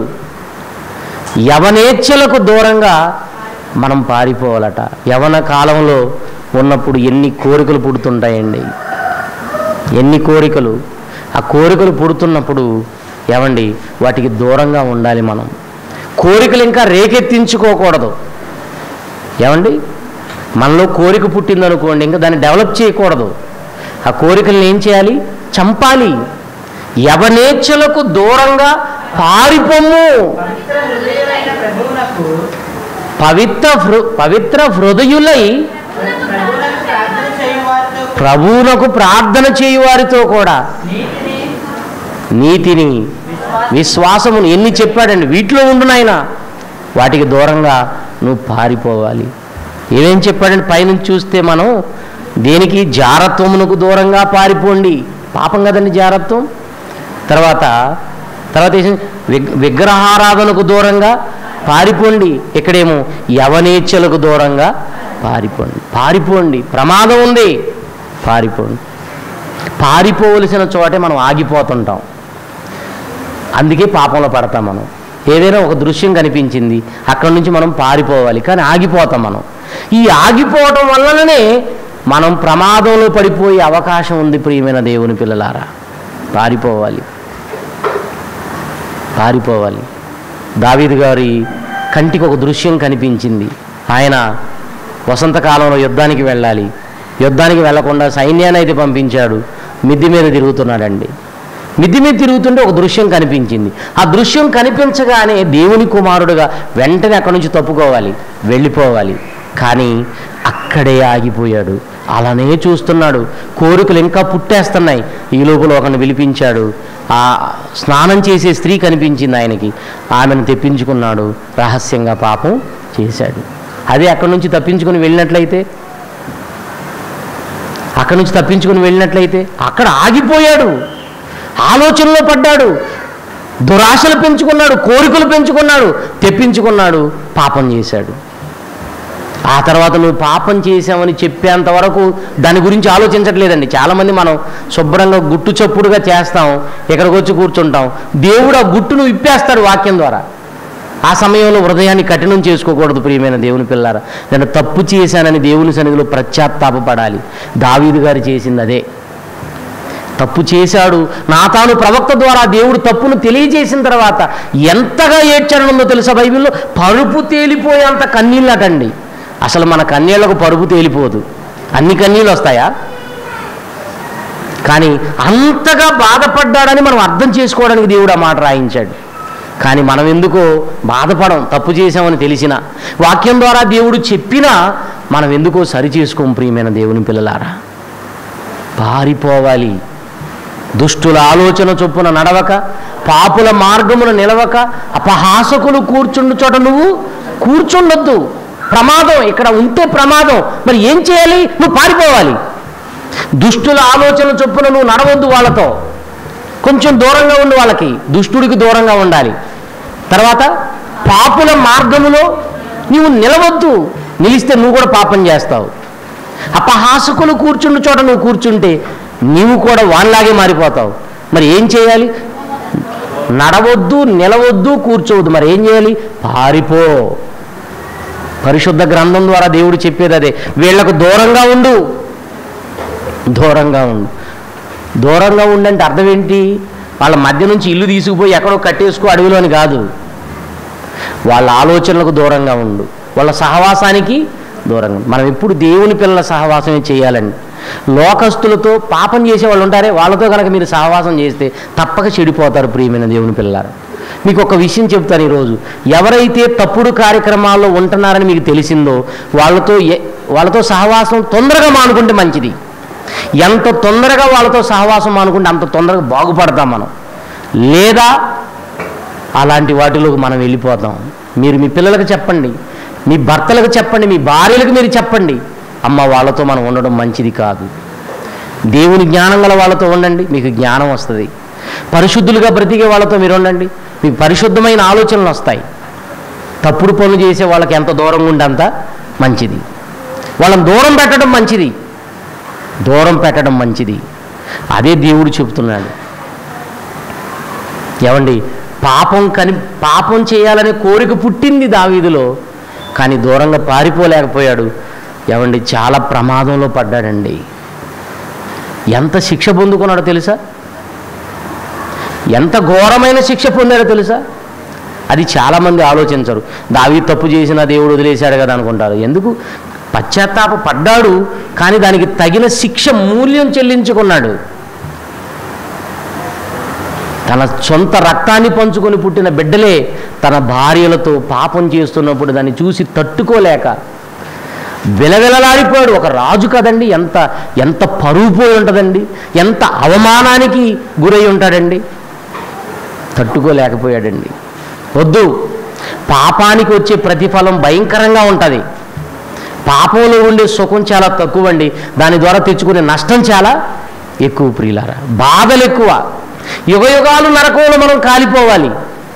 యవనేచ్ఛలకు దూరంగా మనం పారిపోవాలట యవన కాలంలో ఉన్నప్పుడు ఎన్ని కోరికలు పుడుతుంటాయండి ఎన్ని కోరికలు ఆ కోరికలు పుడుతున్నప్పుడు ఏమండి వాటికి దూరంగా ఉండాలి మనం కోరికలు ఇంకా రేకెత్తించుకోకూడదు ఏమండి మనలో కోరిక పుట్టిందనుకోండి ఇంకా దాన్ని డెవలప్ చేయకూడదు ఆ కోరికలను ఏం చేయాలి చంపాలి యవనేచ్ఛలకు దూరంగా పారిపోము పవిత్ర హృదయులైన ప్రభువునకు పవిత్ర హృ పవిత్ర హృదయులై ప్రభువునకు ప్రార్థన చేయువారితో ప్రభువునకు ప్రార్థన చేయువారితో కూడా నీతిని నీతిని విశ్వాసమును ఎన్ని చెప్పాడండి వీటిలో ఉండు నాయన వాటికి దూరంగా నువ్వు పారిపోవాలి ఏమేం చెప్పాడండి పైనుంచి చూస్తే మనం దేనికి జారత్వమునకు దూరంగా పారిపోండి పాపం కదండి జారత్వం తర్వాత తర్వాత ఏం- విగ్- విగ్రహారాధనకు దూరంగా పారిపోండి ఇక్కడేమో యవనేచ్ఛలకు దూరంగా పారిపోండి పారిపోండి ప్రమాదం ఉంది పారిపోండి పారిపోవలసిన చోటే మనం ఆగిపోతుంటాం అందుకే పాపంలో పడతాం మనం ఏదైనా ఒక దృశ్యం కనిపించింది అక్కడి నుంచి మనం పారిపోవాలి కానీ ఆగిపోతాం మనం ఈ ఆగిపోవటం వలననే మనం ప్రమాదంలో పడిపోయే అవకాశం ఉంది ప్రియమైన దేవుని పిల్లలారా పారిపోవాలి పారిపోవాలి దావీదు గారి కంటికి ఒక దృశ్యం కనిపించింది ఆయన వసంతకాలంలో యుద్ధానికి వెళ్ళాలి యుద్ధానికి వెళ్లకుండా సైన్యాన్ని అయితే పంపించాడు మిద్ది మీద తిరుగుతున్నాడండి మిద్ది మీద తిరుగుతుంటే ఒక దృశ్యం కనిపించింది ఆ దృశ్యం కనిపించగానే దేవుని కుమారుడుగా వెంటనే అక్కడి నుంచి తప్పుకోవాలి వెళ్ళిపోవాలి కానీ అక్కడే ఆగిపోయాడు అలానే చూస్తున్నాడు కోరికలు ఇంకా పుట్టేస్తున్నాయి ఈ లోపల ఒకరిని పిలిపించాడు ఆ స్నానం చేసే స్త్రీ కనిపించింది ఆయనకి ఆమెను తెప్పించుకున్నాడు రహస్యంగా పాపం చేశాడు అదే అక్కడి నుంచి తప్పించుకుని వెళ్ళినట్లయితే అక్కడి నుంచి తప్పించుకుని వెళ్ళినట్లయితే అక్కడ ఆగిపోయాడు ఆలోచనలో పడ్డాడు దురాశలు పెంచుకున్నాడు కోరికలు పెంచుకున్నాడు తెప్పించుకున్నాడు పాపం చేశాడు ఆ తర్వాత నువ్వు పాపం చేసావని చెప్పేంత వరకు దాని గురించి ఆలోచించట్లేదండి చాలామంది మనం శుభ్రంగా గుట్టు చప్పుడుగా చేస్తాం ఇక్కడికి వచ్చి కూర్చుంటాం దేవుడు ఆ గుట్టును విప్పేస్తాడు వాక్యం ద్వారా ఆ సమయంలో హృదయాన్ని కఠినం చేసుకోకూడదు ప్రియమైన దేవుని పిల్లారా నేను తప్పు చేశానని దేవుని సన్నిధిలో పశ్చాత్తాపపడాలి దావీదు గారు చేసింది అదే తప్పు చేశాడు నా తాను ప్రవక్త ద్వారా దేవుడు తప్పును తెలియజేసిన తర్వాత ఎంతగా ఏడ్చాడనుందో తెలుసా బైబిల్లో పరుపు తేలిపోయేంత కన్నీళ్ళటండి అసలు మన కన్నీళ్లకు పరుపు తేలిపోదు అన్ని కన్నీళ్ళు వస్తాయా కానీ అంతగా బాధపడ్డాడని మనం అర్థం చేసుకోవడానికి దేవుడు ఆ మాట రాయించాడు కానీ మనం ఎందుకో బాధపడం తప్పు చేసామని తెలిసిన వాక్యం ద్వారా దేవుడు చెప్పినా మనం ఎందుకో సరి చేసుకోం ప్రియమైన దేవుని పిల్లలారా పారిపోవాలి దుష్టుల ఆలోచన చొప్పున నడవక పాపుల మార్గమున నిలవక అపహాసకులు కూర్చుండు చోట నువ్వు కూర్చుండొద్దు ప్రమాదం ఇక్కడ ఉంటే ప్రమాదం మరి ఏం చేయాలి నువ్వు పారిపోవాలి దుష్టుల ఆలోచన చొప్పున నువ్వు నడవద్దు వాళ్ళతో కొంచెం దూరంగా ఉండి వాళ్ళకి దుష్టుడికి దూరంగా ఉండాలి తర్వాత పాపుల మార్గములో నీవు నిలవద్దు నిలిస్తే నువ్వు కూడా పాపం చేస్తావు అపహాసకులు కూర్చుండు చోట నువ్వు కూర్చుంటే నీవు కూడా వాళ్ళలాగే మారిపోతావు మరి ఏం చేయాలి నడవద్దు నిలవద్దు కూర్చోవద్దు మరి ఏం చేయాలి పారిపో పరిశుద్ధ గ్రంథం ద్వారా దేవుడు చెప్పేది అదే వీళ్లకు దూరంగా ఉండు దూరంగా ఉండు దూరంగా ఉండంటే అర్థం ఏంటి వాళ్ళ మధ్య నుంచి ఇల్లు తీసుకుపోయి ఎక్కడో కట్టేసుకో అడవిలోని కాదు వాళ్ళ ఆలోచనలకు దూరంగా ఉండు వాళ్ళ సహవాసానికి దూరంగా ఉండు. మనం ఎప్పుడు దేవుని పిల్లల సహవాసమే చేయాలండి లోకస్తులతో పాపం చేసే వాళ్ళు ఉంటారే వాళ్ళతో కనుక మీరు సహవాసం చేస్తే తప్పక చెడిపోతారు ప్రియమైన దేవుని పిల్లలారు మీకు ఒక విషయం చెప్తాను ఈరోజు ఎవరైతే తప్పుడు కార్యక్రమాల్లో ఉంటున్నారని మీకు తెలిసిందో వాళ్ళతో ఎ- వాళ్ళతో సహవాసం తొందరగా మానుకుంటే మంచిది ఎంత తొందరగా వాళ్ళతో సహవాసం మానుకుంటే అంత తొందరగా బాగుపడతాం మనం లేదా అలాంటి వాటిలోకి మనం వెళ్ళిపోతాం మీరు మీ పిల్లలకు చెప్పండి మీ భర్తలకు చెప్పండి మీ భార్యలకు మీరు చెప్పండి అమ్మ వాళ్ళతో మనం ఉండడం మంచిది కాదు దేవుని జ్ఞానం గల వాళ్ళతో ఉండండి మీకు జ్ఞానం వస్తుంది పరిశుద్ధులుగా బ్రతికే వాళ్ళతో మీరు ఉండండి మీకు పరిశుద్ధమైన ఆలోచనలు వస్తాయి తప్పుడు పనులు చేసే వాళ్ళకి ఎంత దూరంగా ఉంటే అంత మంచిది వాళ్ళని దూరం పెట్టడం మంచిది దూరం పెట్టడం మంచిది అదే దేవుడు చెబుతున్నాడు ఏమండి పాపం కని పాపం చేయాలనే కోరిక పుట్టింది దావీదులో కానీ దూరంగా పారిపోలేకపోయాడు ఏమండి చాలా ప్రమాదంలో పడ్డాడండి ఎంత శిక్ష పొందుకున్నాడో తెలుసా ఎంత ఘోరమైన శిక్ష పొందాడో తెలుసా అది చాలామంది ఆలోచించరు దావీ తప్పు చేసిన దేవుడు వదిలేశాడు కదా అనుకుంటారు ఎందుకు పశ్చాత్తాప పడ్డాడు కానీ దానికి తగిన శిక్ష మూల్యం చెల్లించుకున్నాడు తన సొంత రక్తాన్ని పంచుకొని పుట్టిన బిడ్డలే తన భార్యలతో పాపం చేస్తున్నప్పుడు దాన్ని చూసి తట్టుకోలేక విలవిలలాడిపోయాడు ఒక రాజు కదండి ఎంత ఎంత పరువు పోయి ఉంటుందండి ఎంత అవమానానికి గురై ఉంటాడండి తట్టుకోలేకపోయాడండి వద్దు పాపానికి వచ్చే ప్రతిఫలం భయంకరంగా ఉంటుంది పాపంలో ఉండే సుఖం చాలా తక్కువ అండి దాని ద్వారా తెచ్చుకునే నష్టం చాలా ఎక్కువ ప్రియులారా బాధలు ఎక్కువ యుగ యుగాలు నరకంలో మనం కాలిపోవాలి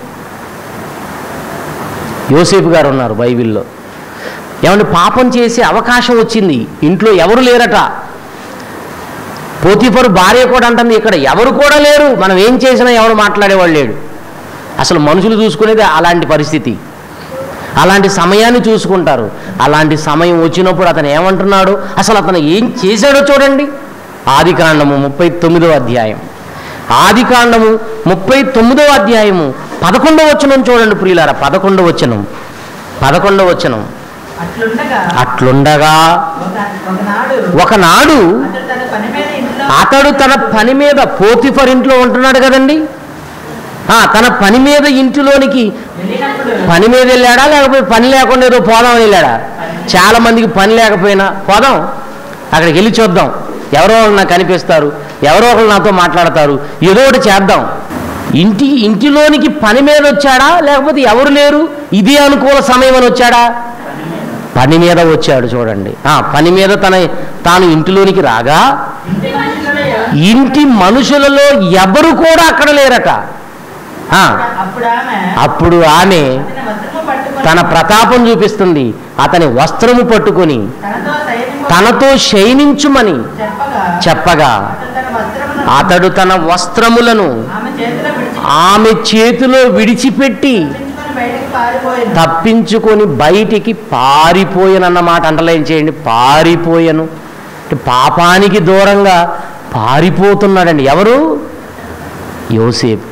యోసేపు గారు ఉన్నారు బైబిల్లో ఏమంటే పాపం చేసే అవకాశం వచ్చింది ఇంట్లో ఎవరు లేరట పోతీఫరు భార్య కూడా అంటుంది ఇక్కడ ఎవరు కూడా లేరు మనం ఏం చేసినా ఎవరు మాట్లాడేవాళ్ళు లేడు అసలు మనుషులు చూసుకునేది అలాంటి పరిస్థితి అలాంటి సమయాన్ని చూసుకుంటారు అలాంటి సమయం వచ్చినప్పుడు అతను ఏమంటున్నాడు అసలు అతను ఏం చేశాడో చూడండి ఆది కాండము ముప్పై తొమ్మిదో అధ్యాయం ఆది కాండము ముప్పై తొమ్మిదో అధ్యాయము పదకొండవ వచనం చూడండి ప్రియులారా పదకొండవ వచనం పదకొండవ వచనం అట్లుండగా అట్లుండగా ఒక ఒకనాడు ఒకనాడు అతడు తన పని మీద ఇంట్లో అతడు తన పని మీద పోతిఫర్ ఇంట్లో ఉంటున్నాడు కదండి ఆ, తన పని మీద ఇంటిలోనికి వెళ్ళినప్పుడు పని మీద వెళ్ళాడా లేకపోతే పని లేకుండా ఏదో పోదామని వెళ్ళాడా చాలా మందికి పని లేకపోయినా పోదాం అక్కడికి వెళ్ళి చూద్దాం ఎవరో ఒకరు నాకు కనిపిస్తారు ఎవరో ఒకరు నాతో మాట్లాడతారు ఏదో ఒకటి చేద్దాం ఇంటి ఇంటిలోనికి పని మీద వచ్చాడా లేకపోతే ఎవరు లేరు ఇదే అనుకూల సమయం అని వచ్చాడా పని మీద వచ్చాడు చూడండి ఆ, పని మీద తన తాను ఇంటిలోనికి రాగా ఇంటి మనుషులలో ఎవరు- ఇంటి మనుషులలో ఎవరు కూడా అక్కడ లేరట ఆ, అప్పుడు ఆమె అప్పుడు ఆమె అతని వస్త్రము పట్టుకొని తన ప్రతాపం చూపిస్తుంది అతని వస్త్రము పట్టుకొని తనతో సైన్యము తనతో శయనించుమని చెప్పగా చెప్పగా అతడు తన వస్త్రమును అతడు తన వస్త్రములను ఆమె చేతిలో విడిచి ఆమె చేతిలో విడిచిపెట్టి తప్పించుకొని బయటికి పారిపోయింది తప్పించుకొని బయటికి పారిపోయనన్నమాట అండర్లైన్ చేయండి పారిపోయను అంటే పాపానికి దూరంగా పారిపోతున్నాడండి ఎవరు యోసేపు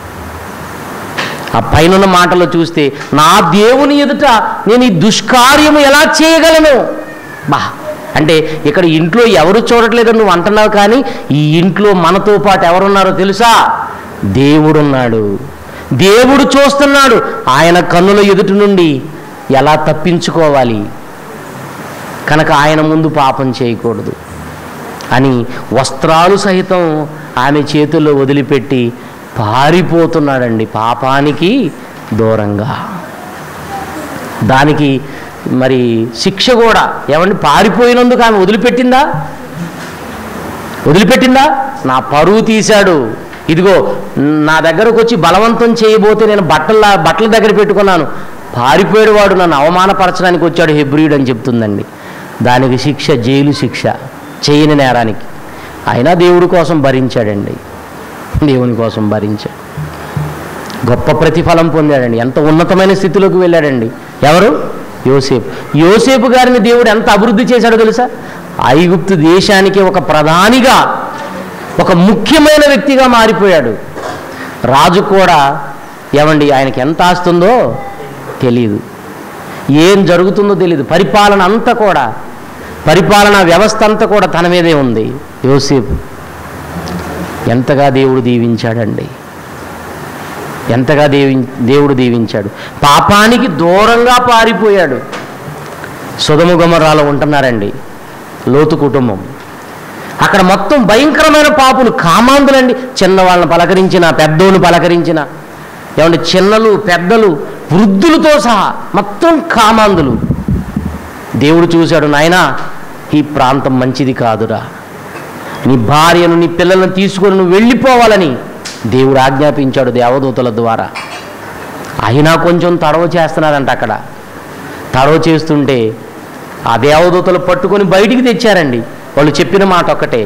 ఆ పైన మాటలో చూస్తే నా దేవుని ఎదుట నేను ఈ దుష్కార్యము ఎలా చేయగలను బా అంటే ఇక్కడ ఇంట్లో ఎవరు చూడట్లేదు నువ్వు అంటున్నావు కానీ ఈ ఇంట్లో మనతో పాటు ఎవరున్నారో తెలుసా దేవుడున్నాడు దేవుడు చూస్తున్నాడు ఆయన కన్నుల ఎదుటి నుండి ఎలా తప్పించుకోవాలి కనుక ఆయన ముందు పాపం చేయకూడదు అని వస్త్రాలు సహితం ఆమె చేతుల్లో వదిలిపెట్టి పారిపోతున్నాడండి పాపానికి దూరంగా దానికి మరి శిక్ష కూడా ఏమండి పారిపోయినందుకు ఆమె వదిలిపెట్టిందా వదిలిపెట్టిందా నా పరువు తీశాడు ఇదిగో నా దగ్గరకు వచ్చి బలవంతం చేయబోతే నేను బట్టల బట్టల దగ్గర పెట్టుకున్నాను పారిపోయాడు వాడు నన్ను అవమానపరచడానికి వచ్చాడు హెబ్రియుడు అని చెప్తుందండి దానికి శిక్ష జైలు శిక్ష చేయని నేరానికి అయినా దేవుడి కోసం భరించాడండి దేవుని కోసం భరించాడు గొప్ప ప్రతిఫలం పొందాడండి ఎంత ఉన్నతమైన స్థితిలోకి వెళ్ళాడండి ఎవరు యోసేపు యోసేపు గారిని దేవుడు ఎంత అభివృద్ధి చేశాడో తెలుసా ఐగుప్తు దేశానికి ఒక ప్రధానిగా ఒక ముఖ్యమైన వ్యక్తిగా మారిపోయాడు రాజు కూడా ఏమండి ఆయనకి ఎంత ఆస్తుందో తెలియదు ఏం జరుగుతుందో తెలియదు పరిపాలన అంతా కూడా పరిపాలనా వ్యవస్థ అంతా కూడా తన మీదే ఉంది యోసేపు ఎంతగా దేవుడు దీవించాడండి ఎంతగా దీవి దేవుడు దీవించాడు పాపానికి దూరంగా పారిపోయాడు సుధము గుమరాలో ఉంటున్నారండి లోతు కుటుంబం అక్కడ మొత్తం భయంకరమైన పాపులు కామాంధులండి చిన్నవాళ్ళని పలకరించిన పెద్దోళ్ళు పలకరించిన ఏమంటే చిన్నలు పెద్దలు వృద్ధులతో సహా మొత్తం కామాంధులు దేవుడు చూశాడు నాయనా ఈ ప్రాంతం మంచిది కాదురా నీ భార్యను నీ పిల్లలను తీసుకొని నువ్వు వెళ్ళిపోవాలని దేవుడు ఆజ్ఞాపించాడు దేవదూతల ద్వారా అయినా కొంచెం తడవ చేస్తున్నారంట అక్కడ తడవ చేస్తుంటే ఆ దేవదూతలు పట్టుకొని బయటికి తెచ్చారండి వాళ్ళు చెప్పిన మాట ఒక్కటే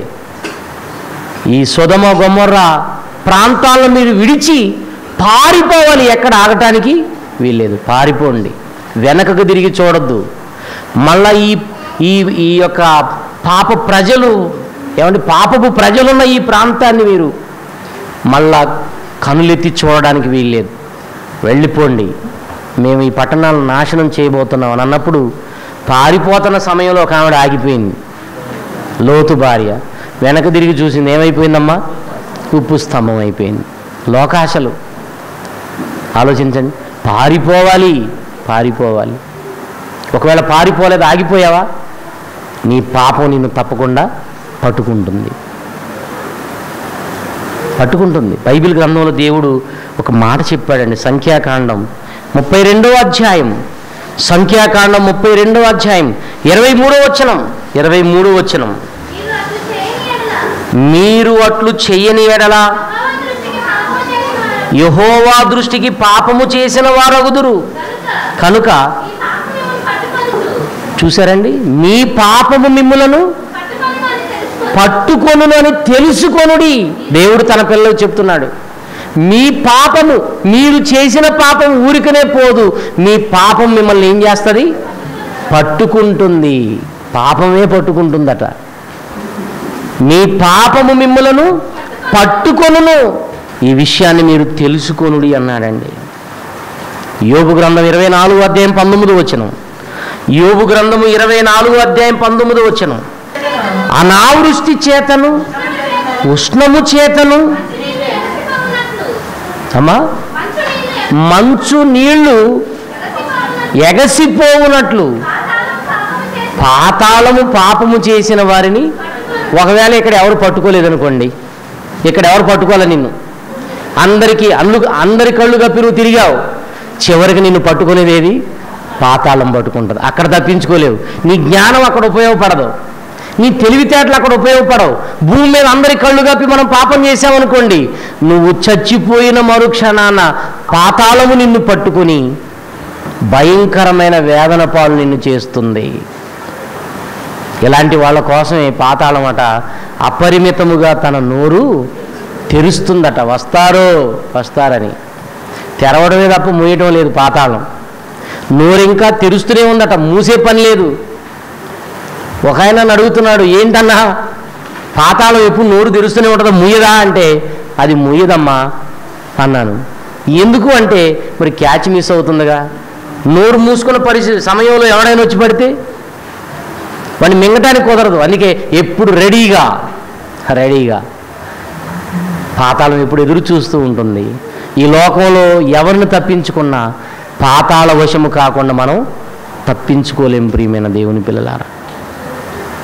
ఈ సుధమ గొమ్మర్ర ప్రాంతాలను మీరు విడిచి పారిపోవాలి ఎక్కడ ఆగటానికి వీల్లేదు పారిపోండి వెనకకు తిరిగి చూడొద్దు మళ్ళా ఈ ఈ ఈ యొక్క పాప ప్రజలు ఏమంటే పాపపు ప్రజలున్న ఈ ప్రాంతాన్ని మీరు మళ్ళా కనులెత్తి చూడడానికి వీల్లేదు వెళ్ళిపోండి మేము ఈ పట్టణాలను నాశనం చేయబోతున్నాం అని అన్నప్పుడు పారిపోతున్న సమయంలో ఒక ఆవిడ ఆగిపోయింది లోతు భార్య వెనక తిరిగి చూసింది ఏమైపోయిందమ్మా ఉప్పు స్తంభం అయిపోయింది లోకాశలు ఆలోచించండి పారిపోవాలి పారిపోవాలి ఒకవేళ పారిపోలేదు ఆగిపోయావా నీ పాపం నిన్ను తప్పకుండా పట్టుకుంటుంది పట్టుకుంటుంది బైబిల్ గ్రంథంలో దేవుడు ఒక మాట చెప్పాడండి సంఖ్యాకాండం ముప్పై రెండవ అధ్యాయం సంఖ్యాకాండం ముప్పై రెండవ అధ్యాయం ఇరవై మూడో వచనం ఇరవై మూడో వచనం మీరు అట్లు చేయని మీరు ఎడల అట్లు చేయని ఎడల యెహోవా దృష్టికి పాపము చేసిన యహోవా దృష్టికి పాపము చేసిన వారగుదురు కనుక కనుక ఈ పాపము పట్టుకొనుచు చూసారండి మీ పాపము మిమ్ములను పట్టుకొను అని తెలుసుకొని పట్టుకొను అని తెలుసుకొనుడి దేవుడు తన పిల్లలకు చెప్తున్నాడు మీ పాపము మీరు చేసిన పాపం ఊరికనే పోదు మీ పాపం మిమ్మల్ని ఏం చేస్తుంది పట్టుకుంటుంది పాపమే పట్టుకుంటుందట మీ పాపము మిమ్మలను పట్టుకొనును ఈ విషయాన్ని మీరు తెలుసుకొనుడి అన్నాడండి యోగు గ్రంథం ఇరవై నాలుగు అధ్యాయం పంతొమ్మిది వచనం యోగు గ్రంథము ఇరవై నాలుగు అధ్యాయం పంతొమ్మిది వచనం అనావృష్టి చేతను ఉష్ణము చేతను నీళ్ళు ఎగసిపోవునట్లు అమ్మా మంచు నీళ్ళు మంచు నీళ్లు ఎగసిపోవునట్లు ఎగసిపోవునట్లు పాతాళం పాపము చేసి పాతాళము పాపము చేసిన వారిని ఒకవేళ ఇక్కడ ఎవరు పట్టుకోలేదనుకోండి ఇక్కడ ఎవరు పట్టుకోలే నిన్ను అందరికీ అల్లు అందరి కళ్ళు కప్పి నువ్వు తిరిగావు చివరికి నిన్ను పట్టుకునేది ఏది పాతాళం పట్టుకుంటుంది అక్కడ తప్పించుకోలేవు నీ జ్ఞానం అక్కడ ఉపయోగపడదు నీ తెలివితేటలు అక్కడ ఉపయోగపడవు భూమి మీద అందరి కళ్ళు కప్పి మనం పాపం చేసామనుకోండి నువ్వు చచ్చిపోయిన మరుక్షణాన పాతాళము నిన్ను పట్టుకుని భయంకరమైన వేదన పాలు నిన్ను చేస్తుంది ఇలాంటి వాళ్ళ కోసమే పాతాళమట అపరిమితముగా తన నోరు తెరుస్తుందట వస్తారో వస్తారని తెరవడమే తప్ప మూయటం లేదు పాతాళం నోరు ఇంకా తెరుస్తూనే ఉందట మూసే పని లేదు ఒక ఆయన నన్ను అడుగుతున్నాడు ఏంటన్నా పాతాళం ఎప్పుడు నోరు తెరుస్తూనే ఉంటుందా ముయ్యదా అంటే అది ముయ్యదమ్మా అన్నాను ఎందుకు అంటే మరి క్యాచ్ మిస్ అవుతుందిగా నోరు మూసుకున్న పరిస్థితి సమయంలో ఎవడైనా వచ్చి పడితే వాడిని మింగటానికి కుదరదు అందుకే ఎప్పుడు రెడీగా రెడీగా పాతాళం ఎప్పుడు ఎదురు చూస్తూ ఉంటుంది ఈ లోకంలో ఎవరిని తప్పించుకున్నా పాతాళ వశము కాకుండా మనం తప్పించుకోలేం ప్రియమైన దేవుని పిల్లలారా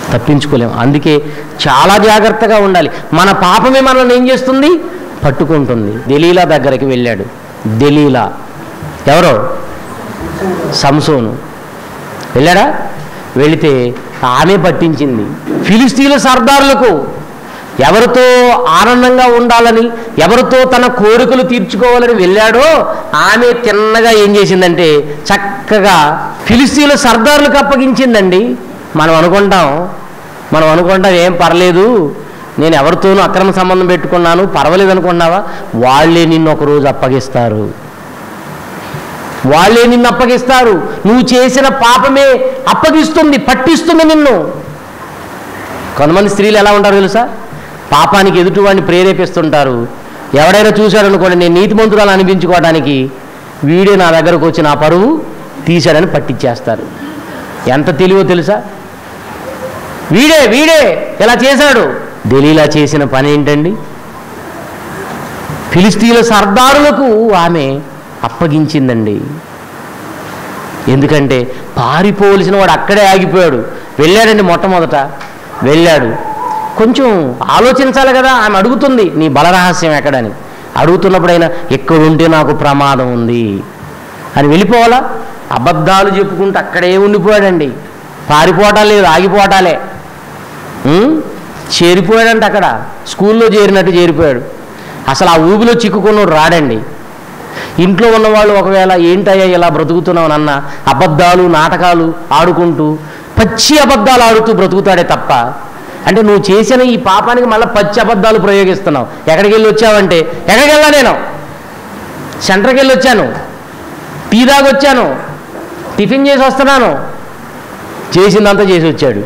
తప్పించుకోలేము అందుకే చాలా జాగ్రత్తగా ఉండాలి మన పాపమే మనల్ని ఏం చేస్తుంది పట్టుకుంటుంది దెలీలా దగ్గరికి వెళ్ళాడు దెలీలా ఎవరో సంసోను వెళ్ళాడా వెళితే ఆమె పట్టించింది ఫిలిస్తీన్ల సర్దారులకు ఎవరితో ఆనందంగా ఉండాలని ఎవరితో తన కోరికలు తీర్చుకోవాలని వెళ్ళాడో ఆమె తిన్నగా ఏం చేసిందంటే చక్కగా ఫిలిస్తీన్ల సర్దారులకు అప్పగించిందండి మనం అనుకుంటాం మనం అనుకుంటాం ఏం పర్లేదు నేను ఎవరితోనూ అక్రమ సంబంధం పెట్టుకున్నాను పర్వాలేదు అనుకున్నావా వాళ్ళే నిన్ను ఒకరోజు అప్పగిస్తారు వాళ్ళే నిన్ను అప్పగిస్తారు నువ్వు చేసిన పాపమే అప్పగిస్తుంది పట్టిస్తుంది నిన్ను కొంతమంది స్త్రీలు ఎలా ఉంటారు తెలుసా పాపానికి ఎదుటివాడిని ప్రేరేపిస్తుంటారు ఎవడైనా చూశాడు అనుకోండి నేను నీతిమంతురాలు అనిపించుకోవడానికి వీడే నా దగ్గరకు వచ్చి నా పరువు తీశాడని పట్టించేస్తారు ఎంత తెలివో తెలుసా వీడే వీడే ఇలా చేశాడు దెలీలా చేసిన పని ఏంటండి ఫిలిస్తీన్ల సర్దారులకు ఆమె అప్పగించిందండి ఎందుకంటే పారిపోవలసిన వాడు అక్కడే ఆగిపోయాడు వెళ్ళాడండి మొట్టమొదట వెళ్ళాడు కొంచెం ఆలోచించాలి కదా ఆమె అడుగుతుంది నీ బలరహస్యం ఎక్కడని అడుగుతున్నప్పుడైనా ఎక్కడుంటే నాకు ప్రమాదం ఉంది అని వెళ్ళిపోవాలా అబద్ధాలు చెప్పుకుంటూ అక్కడే ఉండిపోయాడండి పారిపోవటాలు లేదు ఆగిపోవటాలే ఉం? చేరిపోయాడంట అక్కడ స్కూల్లో చేరినట్టు చేరిపోయాడు అసలు ఆ ఊబిలో చిక్కుకున్నోడు రాడండి ఇంట్లో ఉన్నవాళ్ళు ఒకవేళ ఏంటయ్యా ఇలా బ్రతుకుతున్నావు అన్న అబద్ధాలు నాటకాలు ఆడుకుంటూ పచ్చి అబద్ధాలు ఆడుతూ బ్రతుకుతాడే తప్ప అంటే నువ్వు చేసిన ఈ పాపానికి మళ్ళీ పచ్చి అబద్ధాలు ప్రయోగిస్తున్నావు ఎక్కడికి వెళ్ళి వచ్చావంటే ఎక్కడికి వెళ్ళా నేను సెంటర్కి వెళ్ళి వచ్చాను టీ దాగి వచ్చాను టిఫిన్ చేసి వస్తున్నాను చేసిందంతా చేసి వచ్చాడు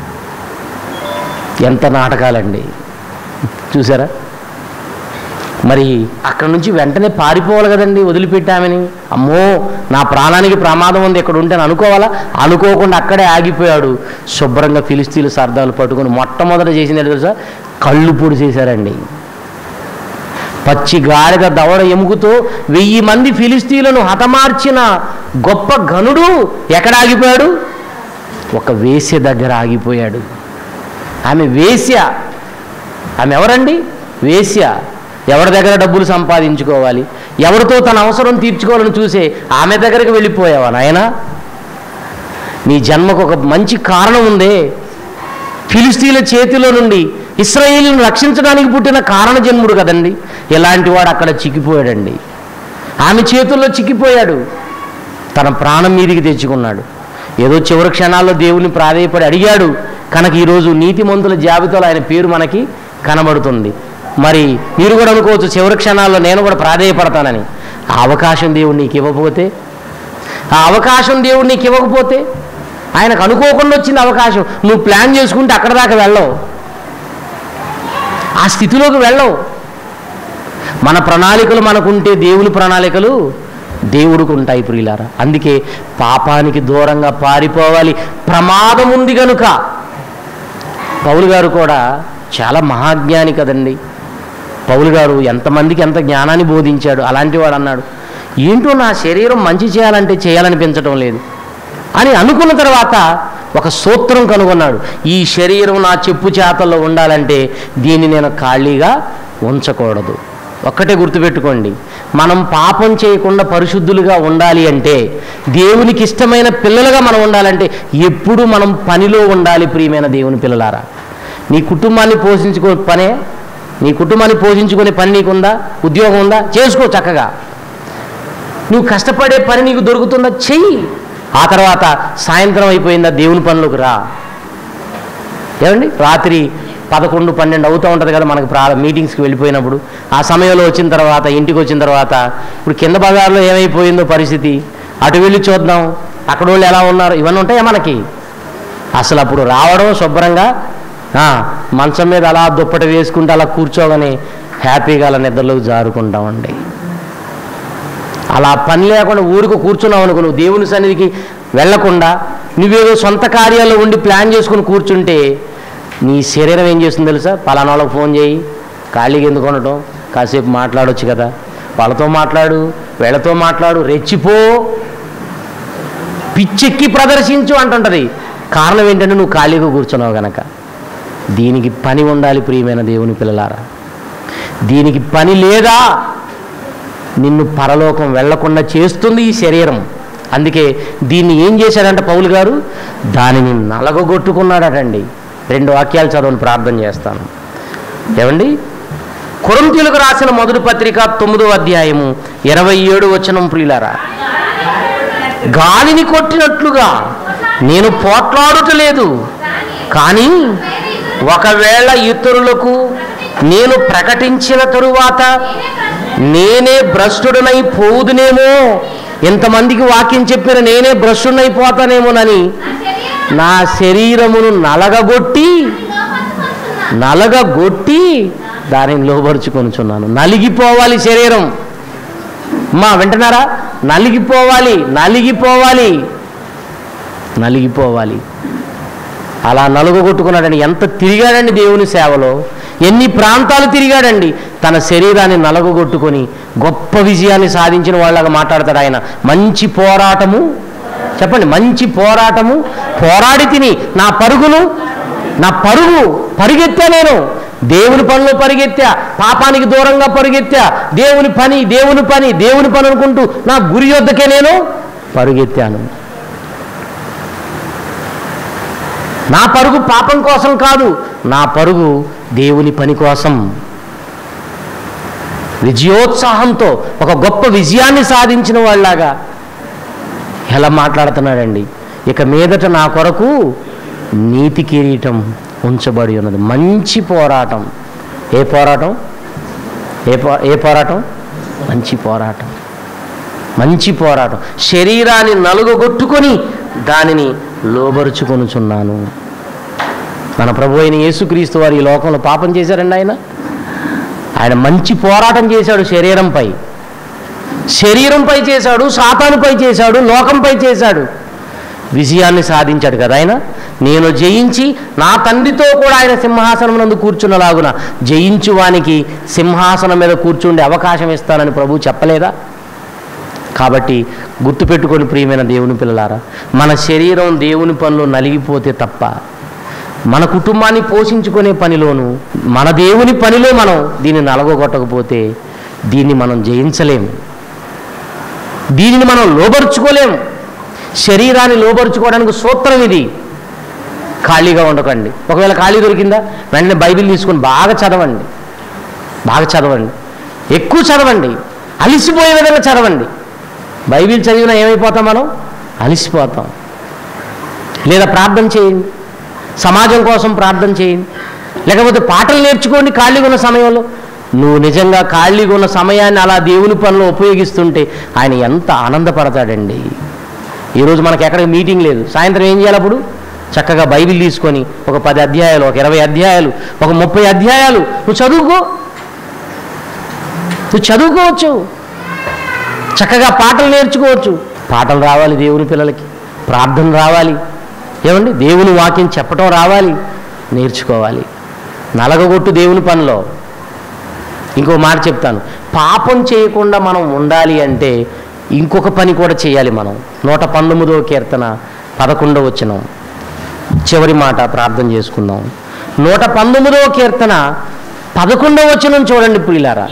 ఎంత నాటకాలండి చూసారా మరి అక్కడ నుంచి వెంటనే పారిపోవాలి కదండి వదిలిపెట్టామని అమ్మో నా ప్రాణానికి ప్రమాదం ఉంది ఇక్కడ ఉంటే అని అనుకోవాలా అనుకోకుండా అక్కడే ఆగిపోయాడు శుభ్రంగా ఫిలిస్తీన్ల సర్దాలు పట్టుకొని మొట్టమొదట చేసింది ఏంటో తెలుసా కళ్ళు పొడి చేశారండి పచ్చి గాడిద దవడ ఎముకతో వెయ్యి మంది ఫిలిస్తీన్లను హతమార్చిన గొప్ప ఘనుడు ఎక్కడ ఆగిపోయాడు ఒక వేశ్య దగ్గర ఆగిపోయాడు ఆమె వేశ్య ఆమె ఎవరండి వేశ్య ఎవరి దగ్గర డబ్బులు సంపాదించుకోవాలి ఎవరితో తన అవసరం తీర్చుకోవాలని చూసే ఆమె దగ్గరికి వెళ్ళిపోయావా నాయనా నీ జన్మకు ఒక మంచి కారణం ఉందే ఫిలిస్తీన్ల చేతిలో నుండి ఇస్రాయేల్ని రక్షించడానికి పుట్టిన కారణ జన్ముడు కదండి ఇలాంటి వాడు అక్కడ చిక్కిపోయాడండి ఆమె చేతుల్లో చిక్కిపోయాడు తన ప్రాణం మీదికి తెచ్చుకున్నాడు ఏదో చివరి క్షణాల్లో దేవుని ప్రాధేయపడి అడిగాడు కనుక ఈరోజు నీతిమంతుల జాబితాలో ఆయన పేరు మనకి కనబడుతుంది మరి మీరు కూడా అనుకోవచ్చు చివరి క్షణాల్లో నేను కూడా ప్రాధేయపడతానని ఆ అవకాశం దేవుడు నీకు ఇవ్వకపోతే ఆ అవకాశం దేవుడు నీకు ఇవ్వకపోతే ఆయనకు అనుకోకుండా వచ్చింది అవకాశం నువ్వు ప్లాన్ చేసుకుంటే అక్కడ దాకా వెళ్ళవు ఆ స్థితిలోకి వెళ్ళవు మన ప్రణాళికలు మనకుంటే దేవుని ప్రణాళికలు దేవుడికి ఉంటాయి ప్రియులారా అందుకే పాపానికి దూరంగా పారిపోవాలి ప్రమాదం ఉంది కనుక పౌలు గారు కూడా చాలా మహాజ్ఞాని కదండి పౌలు గారు ఎంతమందికి ఎంత జ్ఞానాన్ని బోధించాడు అలాంటి వాడు అన్నాడు ఏంటో నా శరీరం మంచి చేయాలంటే చేయాలనిపించడం లేదు అని అనుకున్న తర్వాత ఒక సూత్రం కనుగొన్నాడు ఈ శరీరం నా చెప్పు చేతల్లో ఉండాలంటే దీన్ని నేను ఖాళీగా ఉంచకూడదు ఒక్కటే గుర్తుపెట్టుకోండి మనం పాపం చేయకుండా పరిశుద్ధులుగా ఉండాలి అంటే దేవునికి ఇష్టమైన పిల్లలుగా మనం ఉండాలంటే ఎప్పుడు మనం పనిలో ఉండాలి ప్రియమైన దేవుని పిల్లలారా నీ కుటుంబాన్ని పోషించుకో పనే నీ కుటుంబాన్ని పోషించుకునే పని నీకుందా ఉద్యోగం ఉందా చేసుకో చక్కగా నువ్వు కష్టపడే పని నీకు దొరుకుతుందా చెయ్యి ఆ తర్వాత సాయంత్రం అయిపోయిందా దేవుని పనులకు రా ఏమండి రాత్రి పదకొండు పన్నెండు అవుతూ ఉంటుంది కదా మనకు ప్రా మీటింగ్స్కి వెళ్ళిపోయినప్పుడు ఆ సమయంలో వచ్చిన తర్వాత ఇంటికి వచ్చిన తర్వాత ఇప్పుడు కింద బజార్లో ఏమైపోయిందో పరిస్థితి అటు వెళ్ళి చూద్దాం అక్కడ వాళ్ళు ఎలా ఉన్నారు ఇవన్నీ ఉంటాయా మనకి అసలు అప్పుడు రావడం శుభ్రంగా ఆ, మంచం మీద అలా దుప్పటి వేసుకుంటూ అలా కూర్చోగానే హ్యాపీగా అలా నిద్రలోకి జారుకుంటామండి అలా పని లేకుండా ఊరికి కూర్చున్నావు అనుకో నువ్వు దేవుని సన్నిధికి వెళ్లకుండా నువ్వేదో సొంత కార్యాల్లో ఉండి ప్లాన్ చేసుకుని కూర్చుంటే నీ శరీరం ఏం చేస్తుంది తెలుసా పలానా వాళ్ళకి ఫోన్ చేయి ఖాళీగా ఎందుకు ఉండటం కాసేపు మాట్లాడొచ్చు కదా వాళ్ళతో మాట్లాడు వీళ్ళతో మాట్లాడు రెచ్చిపో పిచ్చెక్కి ప్రదర్శించు అంటుంటది కారణం ఏంటంటే నువ్వు ఖాళీగా కూర్చున్నావు గనక దీనికి పని ఉండాలి ప్రియమైన దేవుని పిల్లలారా దీనికి పని లేదా నిన్ను పరలోకం వెళ్లకుండా చేస్తుంది ఈ శరీరం అందుకే దీన్ని ఏం చేశాడంట పౌలు గారు దానిని నలగొట్టుకున్నాడటండి రెండు వాక్యాలు చదవని ప్రార్థన చేస్తాను ఏమండి కొరంతీలకు రాసిన మొదటి పత్రిక తొమ్మిదో అధ్యాయము ఇరవై ఏడు వచనం ప్రియులారా గాలిని కొట్టినట్లుగా నేను పోట్లాడుటలేదు కానీ ఒకవేళ ఇతరులకు నేను ప్రకటించిన తరువాత నేనే భ్రష్టుడనై పోదునేమో ఎంతమందికి వాక్యం చెప్పిన నేనే భ్రష్టుడైపోతానేమోనని నా శరీరమును నలగగొట్టి నలగగొట్టి దానిని లోబరుచుకొనుచున్నాను నలిగిపోవాలి శరీరం మా వింటున్నారా నలిగిపోవాలి నలిగిపోవాలి నలిగిపోవాలి అలా నలుగొట్టుకున్నాడని ఎంత తిరిగాడండి దేవుని సేవలో ఎన్ని ప్రాంతాలు తిరిగాడండి తన శరీరాన్ని నలగొట్టుకొని గొప్ప విజయాన్ని సాధించిన వాళ్ళగా మాట్లాడతాడు ఆయన మంచి పోరాటము చెప్పండి మంచి పోరాటము పోరాడి తిని నా పరుగును నా పరుగు పరిగెత్తా నేను దేవుని పనిలో పరిగెత్తా పాపానికి దూరంగా పరిగెత్తా దేవుని పని దేవుని పని దేవుని పని అనుకుంటూ నా గురి యొద్దకే నేను పరుగెత్తాను నా పరుగు పాపం కోసం కాదు నా పరుగు దేవుని పని కోసం విజయోత్సాహంతో ఒక గొప్ప విజయాన్ని సాధించిన వాళ్ళలాగా ఎలా మాట్లాడుతున్నాడండి ఇక మీదట నా కొరకు నీతి కిరీటం ఉంచబడి ఉన్నది మంచి పోరాటం ఏ పోరాటం ఏ పో ఏ పోరాటం మంచి పోరాటం మంచి పోరాటం శరీరాన్ని నలుగొట్టుకొని దానిని లోబరుచుకొనుచున్నాను మన ప్రభు అయిన యేసుక్రీస్తు వారు ఈ లోకంలో పాపం చేశారండి ఆయన ఆయన మంచి పోరాటం చేశాడు శరీరంపై శరీరంపై చేశాడు సాతానుపై చేశాడు లోకంపై చేశాడు విజయాన్ని సాధించాడు కదా ఆయన నేను జయించి నా తండ్రితో కూడా ఆయన సింహాసనం నందు కూర్చున్నలాగున జయించు వానికి సింహాసనం మీద కూర్చుండే అవకాశం ఇస్తానని ప్రభు చెప్పలేదా కాబట్టి గుర్తుపెట్టుకొని ప్రియమైన దేవుని పిల్లలారా మన శరీరం దేవుని పనిలో నలిగిపోతే తప్ప మన కుటుంబాన్ని పోషించుకునే పనిలోను మన దేవుని పనిలో మనం దీన్ని నలగొట్టకపోతే దీన్ని మనం జయించలేము దీనిని మనం లోబరుచుకోలేం శరీరాన్ని లోబరుచుకోవడానికి సూత్రం ఇది ఖాళీగా ఉండకండి ఒకవేళ ఖాళీ దొరికిందా వెంటనే బైబిల్ తీసుకొని బాగా చదవండి బాగా చదవండి ఎక్కువ చదవండి అలిసిపోయే విధంగా చదవండి బైబిల్ చదివినా ఏమైపోతాం మనం అలిసిపోతాం లేదా ప్రార్థన చేయండి సమాజం కోసం ప్రార్థన చేయండి లేకపోతే పాటలు నేర్చుకోండి ఖాళీగా ఉన్న సమయంలో నువ్వు నిజంగా ఖాళీగా ఉన్న సమయాన్ని అలా దేవుని పనిలో ఉపయోగిస్తుంటే ఆయన ఎంత ఆనందపడతాడండి ఈరోజు మనకి ఎక్కడ మీటింగ్ లేదు సాయంత్రం ఏం చేయాలి అప్పుడు చక్కగా బైబిల్ తీసుకొని ఒక పది అధ్యాయాలు ఒక ఇరవై అధ్యాయాలు ఒక ముప్పై అధ్యాయాలు నువ్వు చదువుకో నువ్వు చదువుకోవచ్చు చక్కగా పాటలు నేర్చుకోవచ్చు పాటలు రావాలి దేవుని పిల్లలకి ప్రార్థన రావాలి ఏమండి దేవుని వాక్యం చెప్పటం రావాలి నేర్చుకోవాలి నలగగొట్టు దేవుని పనిలో ఇంకో మాట చెప్తాను పాపం చేయకుండా మనం ఉండాలి అంటే ఇంకొక పని కూడా చేయాలి మనం నూట పంతొమ్మిదవ కీర్తన పదకొండవ వచ్చిన చివరి మాట ప్రార్థన చేసుకుందాం నూట పంతొమ్మిదవ కీర్తన పదకొండవ వచనం చూడండి ప్రియులారా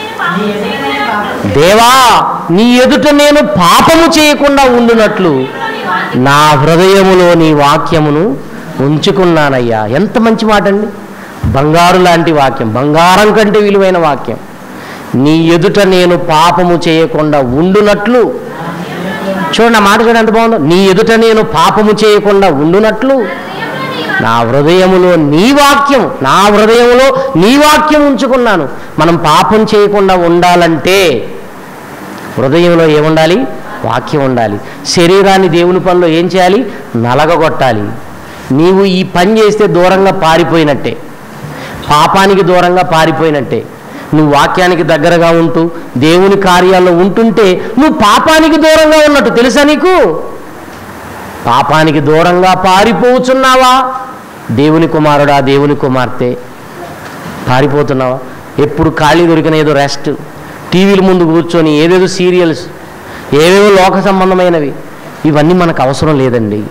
దేవా నీ ఎదుట నేను పాపము చేయకుండా ఉండునట్లు నా హృదయములో నీ వాక్యమును ఉంచుకున్నానయ్యా ఎంత మంచి మాట అండి బంగారు లాంటి వాక్యం బంగారం కంటే విలువైన వాక్యం నీ ఎదుట నేను పాపము చేయకుండా ఉండునట్లు చూడండి ఆ మాట చూడండి ఎంత బాగుందో నీ ఎదుట నేను పాపము చేయకుండా ఉండునట్లు నా హృదయములో నీ వాక్యం నా హృదయములో నీ వాక్యం ఉంచుకున్నాను మనం పాపం చేయకుండా ఉండాలంటే హృదయంలో ఏముండాలి వాక్యం ఉండాలి శరీరాన్ని దేవుని పనిలో ఏం చేయాలి నలగగొట్టాలి నీవు ఈ పని చేస్తే దూరంగా పారిపోయినట్టే పాపానికి దూరంగా పారిపోయినట్టే నువ్వు వాక్యానికి దగ్గరగా ఉంటూ దేవుని కార్యాల్లో ఉంటుంటే నువ్వు పాపానికి దూరంగా ఉన్నట్టు తెలుసా నీకు పాపానికి దూరంగా పారిపోతున్నావా దేవుని కుమారుడా దేవుని కుమార్తె పారిపోతున్నావా ఎప్పుడు ఖాళీ దొరికిన ఏదో రెస్ట్ టీవీల ముందు కూర్చొని ఏదేదో సీరియల్స్ ఏవేవో లోక సంబంధమైనవి ఇవన్నీ మనకు అవసరం లేదండి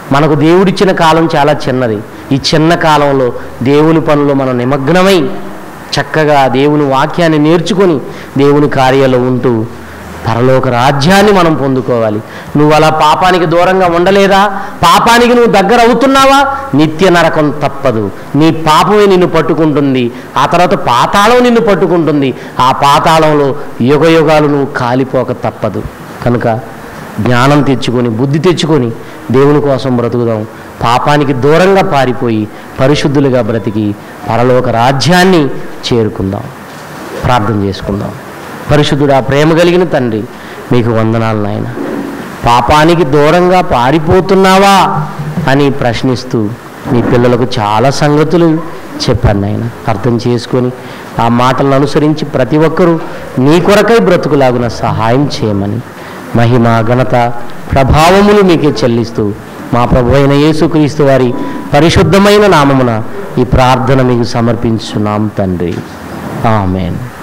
మనకు దేవుడిచ్చిన కాలం చాలా చిన్నది ఈ చిన్న కాలంలో దేవుని పనులు మనం నిమగ్నమై చక్కగా దేవుని వాక్యాన్ని నేర్చుకొని దేవుని కార్యాలు ఉంటూ పరలోక రాజ్యాన్ని మనం పొందుకోవాలి నువ్వు అలా పాపానికి దూరంగా ఉండలేదా పాపానికి నువ్వు దగ్గర అవుతున్నావా నిత్య నరకం తప్పదు నీ పాపమే నిన్ను పట్టుకుంటుంది ఆ తర్వాత పాతాళం నిన్ను పట్టుకుంటుంది ఆ పాతాళంలో యుగ యుగాలు నువ్వు కాలిపోక తప్పదు కనుక జ్ఞానం తెచ్చుకొని బుద్ధి తెచ్చుకొని దేవుని కోసం బ్రతుకుదాం పాపానికి దూరంగా పారిపోయి పరిశుద్ధులుగా బ్రతికి పరలోక రాజ్యాన్ని చేరుకుందాం ప్రార్థన చేసుకుందాం పరిశుద్ధుడా ప్రేమ కలిగిన తండ్రి మీకు వందనాలు నాయన పాపానికి దూరంగా పారిపోతున్నావా అని ప్రశ్నిస్తూ మీ పిల్లలకు చాలా సంగతులు చెప్పాను నాయన అర్థం చేసుకొని ఆ మాటలను అనుసరించి ప్రతి ఒక్కరూ నీ కొరకై బ్రతుకులాగున సహాయం చేయమని మహిమ ఘనత ప్రభావములు మీకే చెల్లిస్తూ మా ప్రభు అయిన యేసుక్రీస్తు వారి పరిశుద్ధమైన నామమున ఈ ప్రార్థన మీకు సమర్పించున్నాం తండ్రి ఆమెన్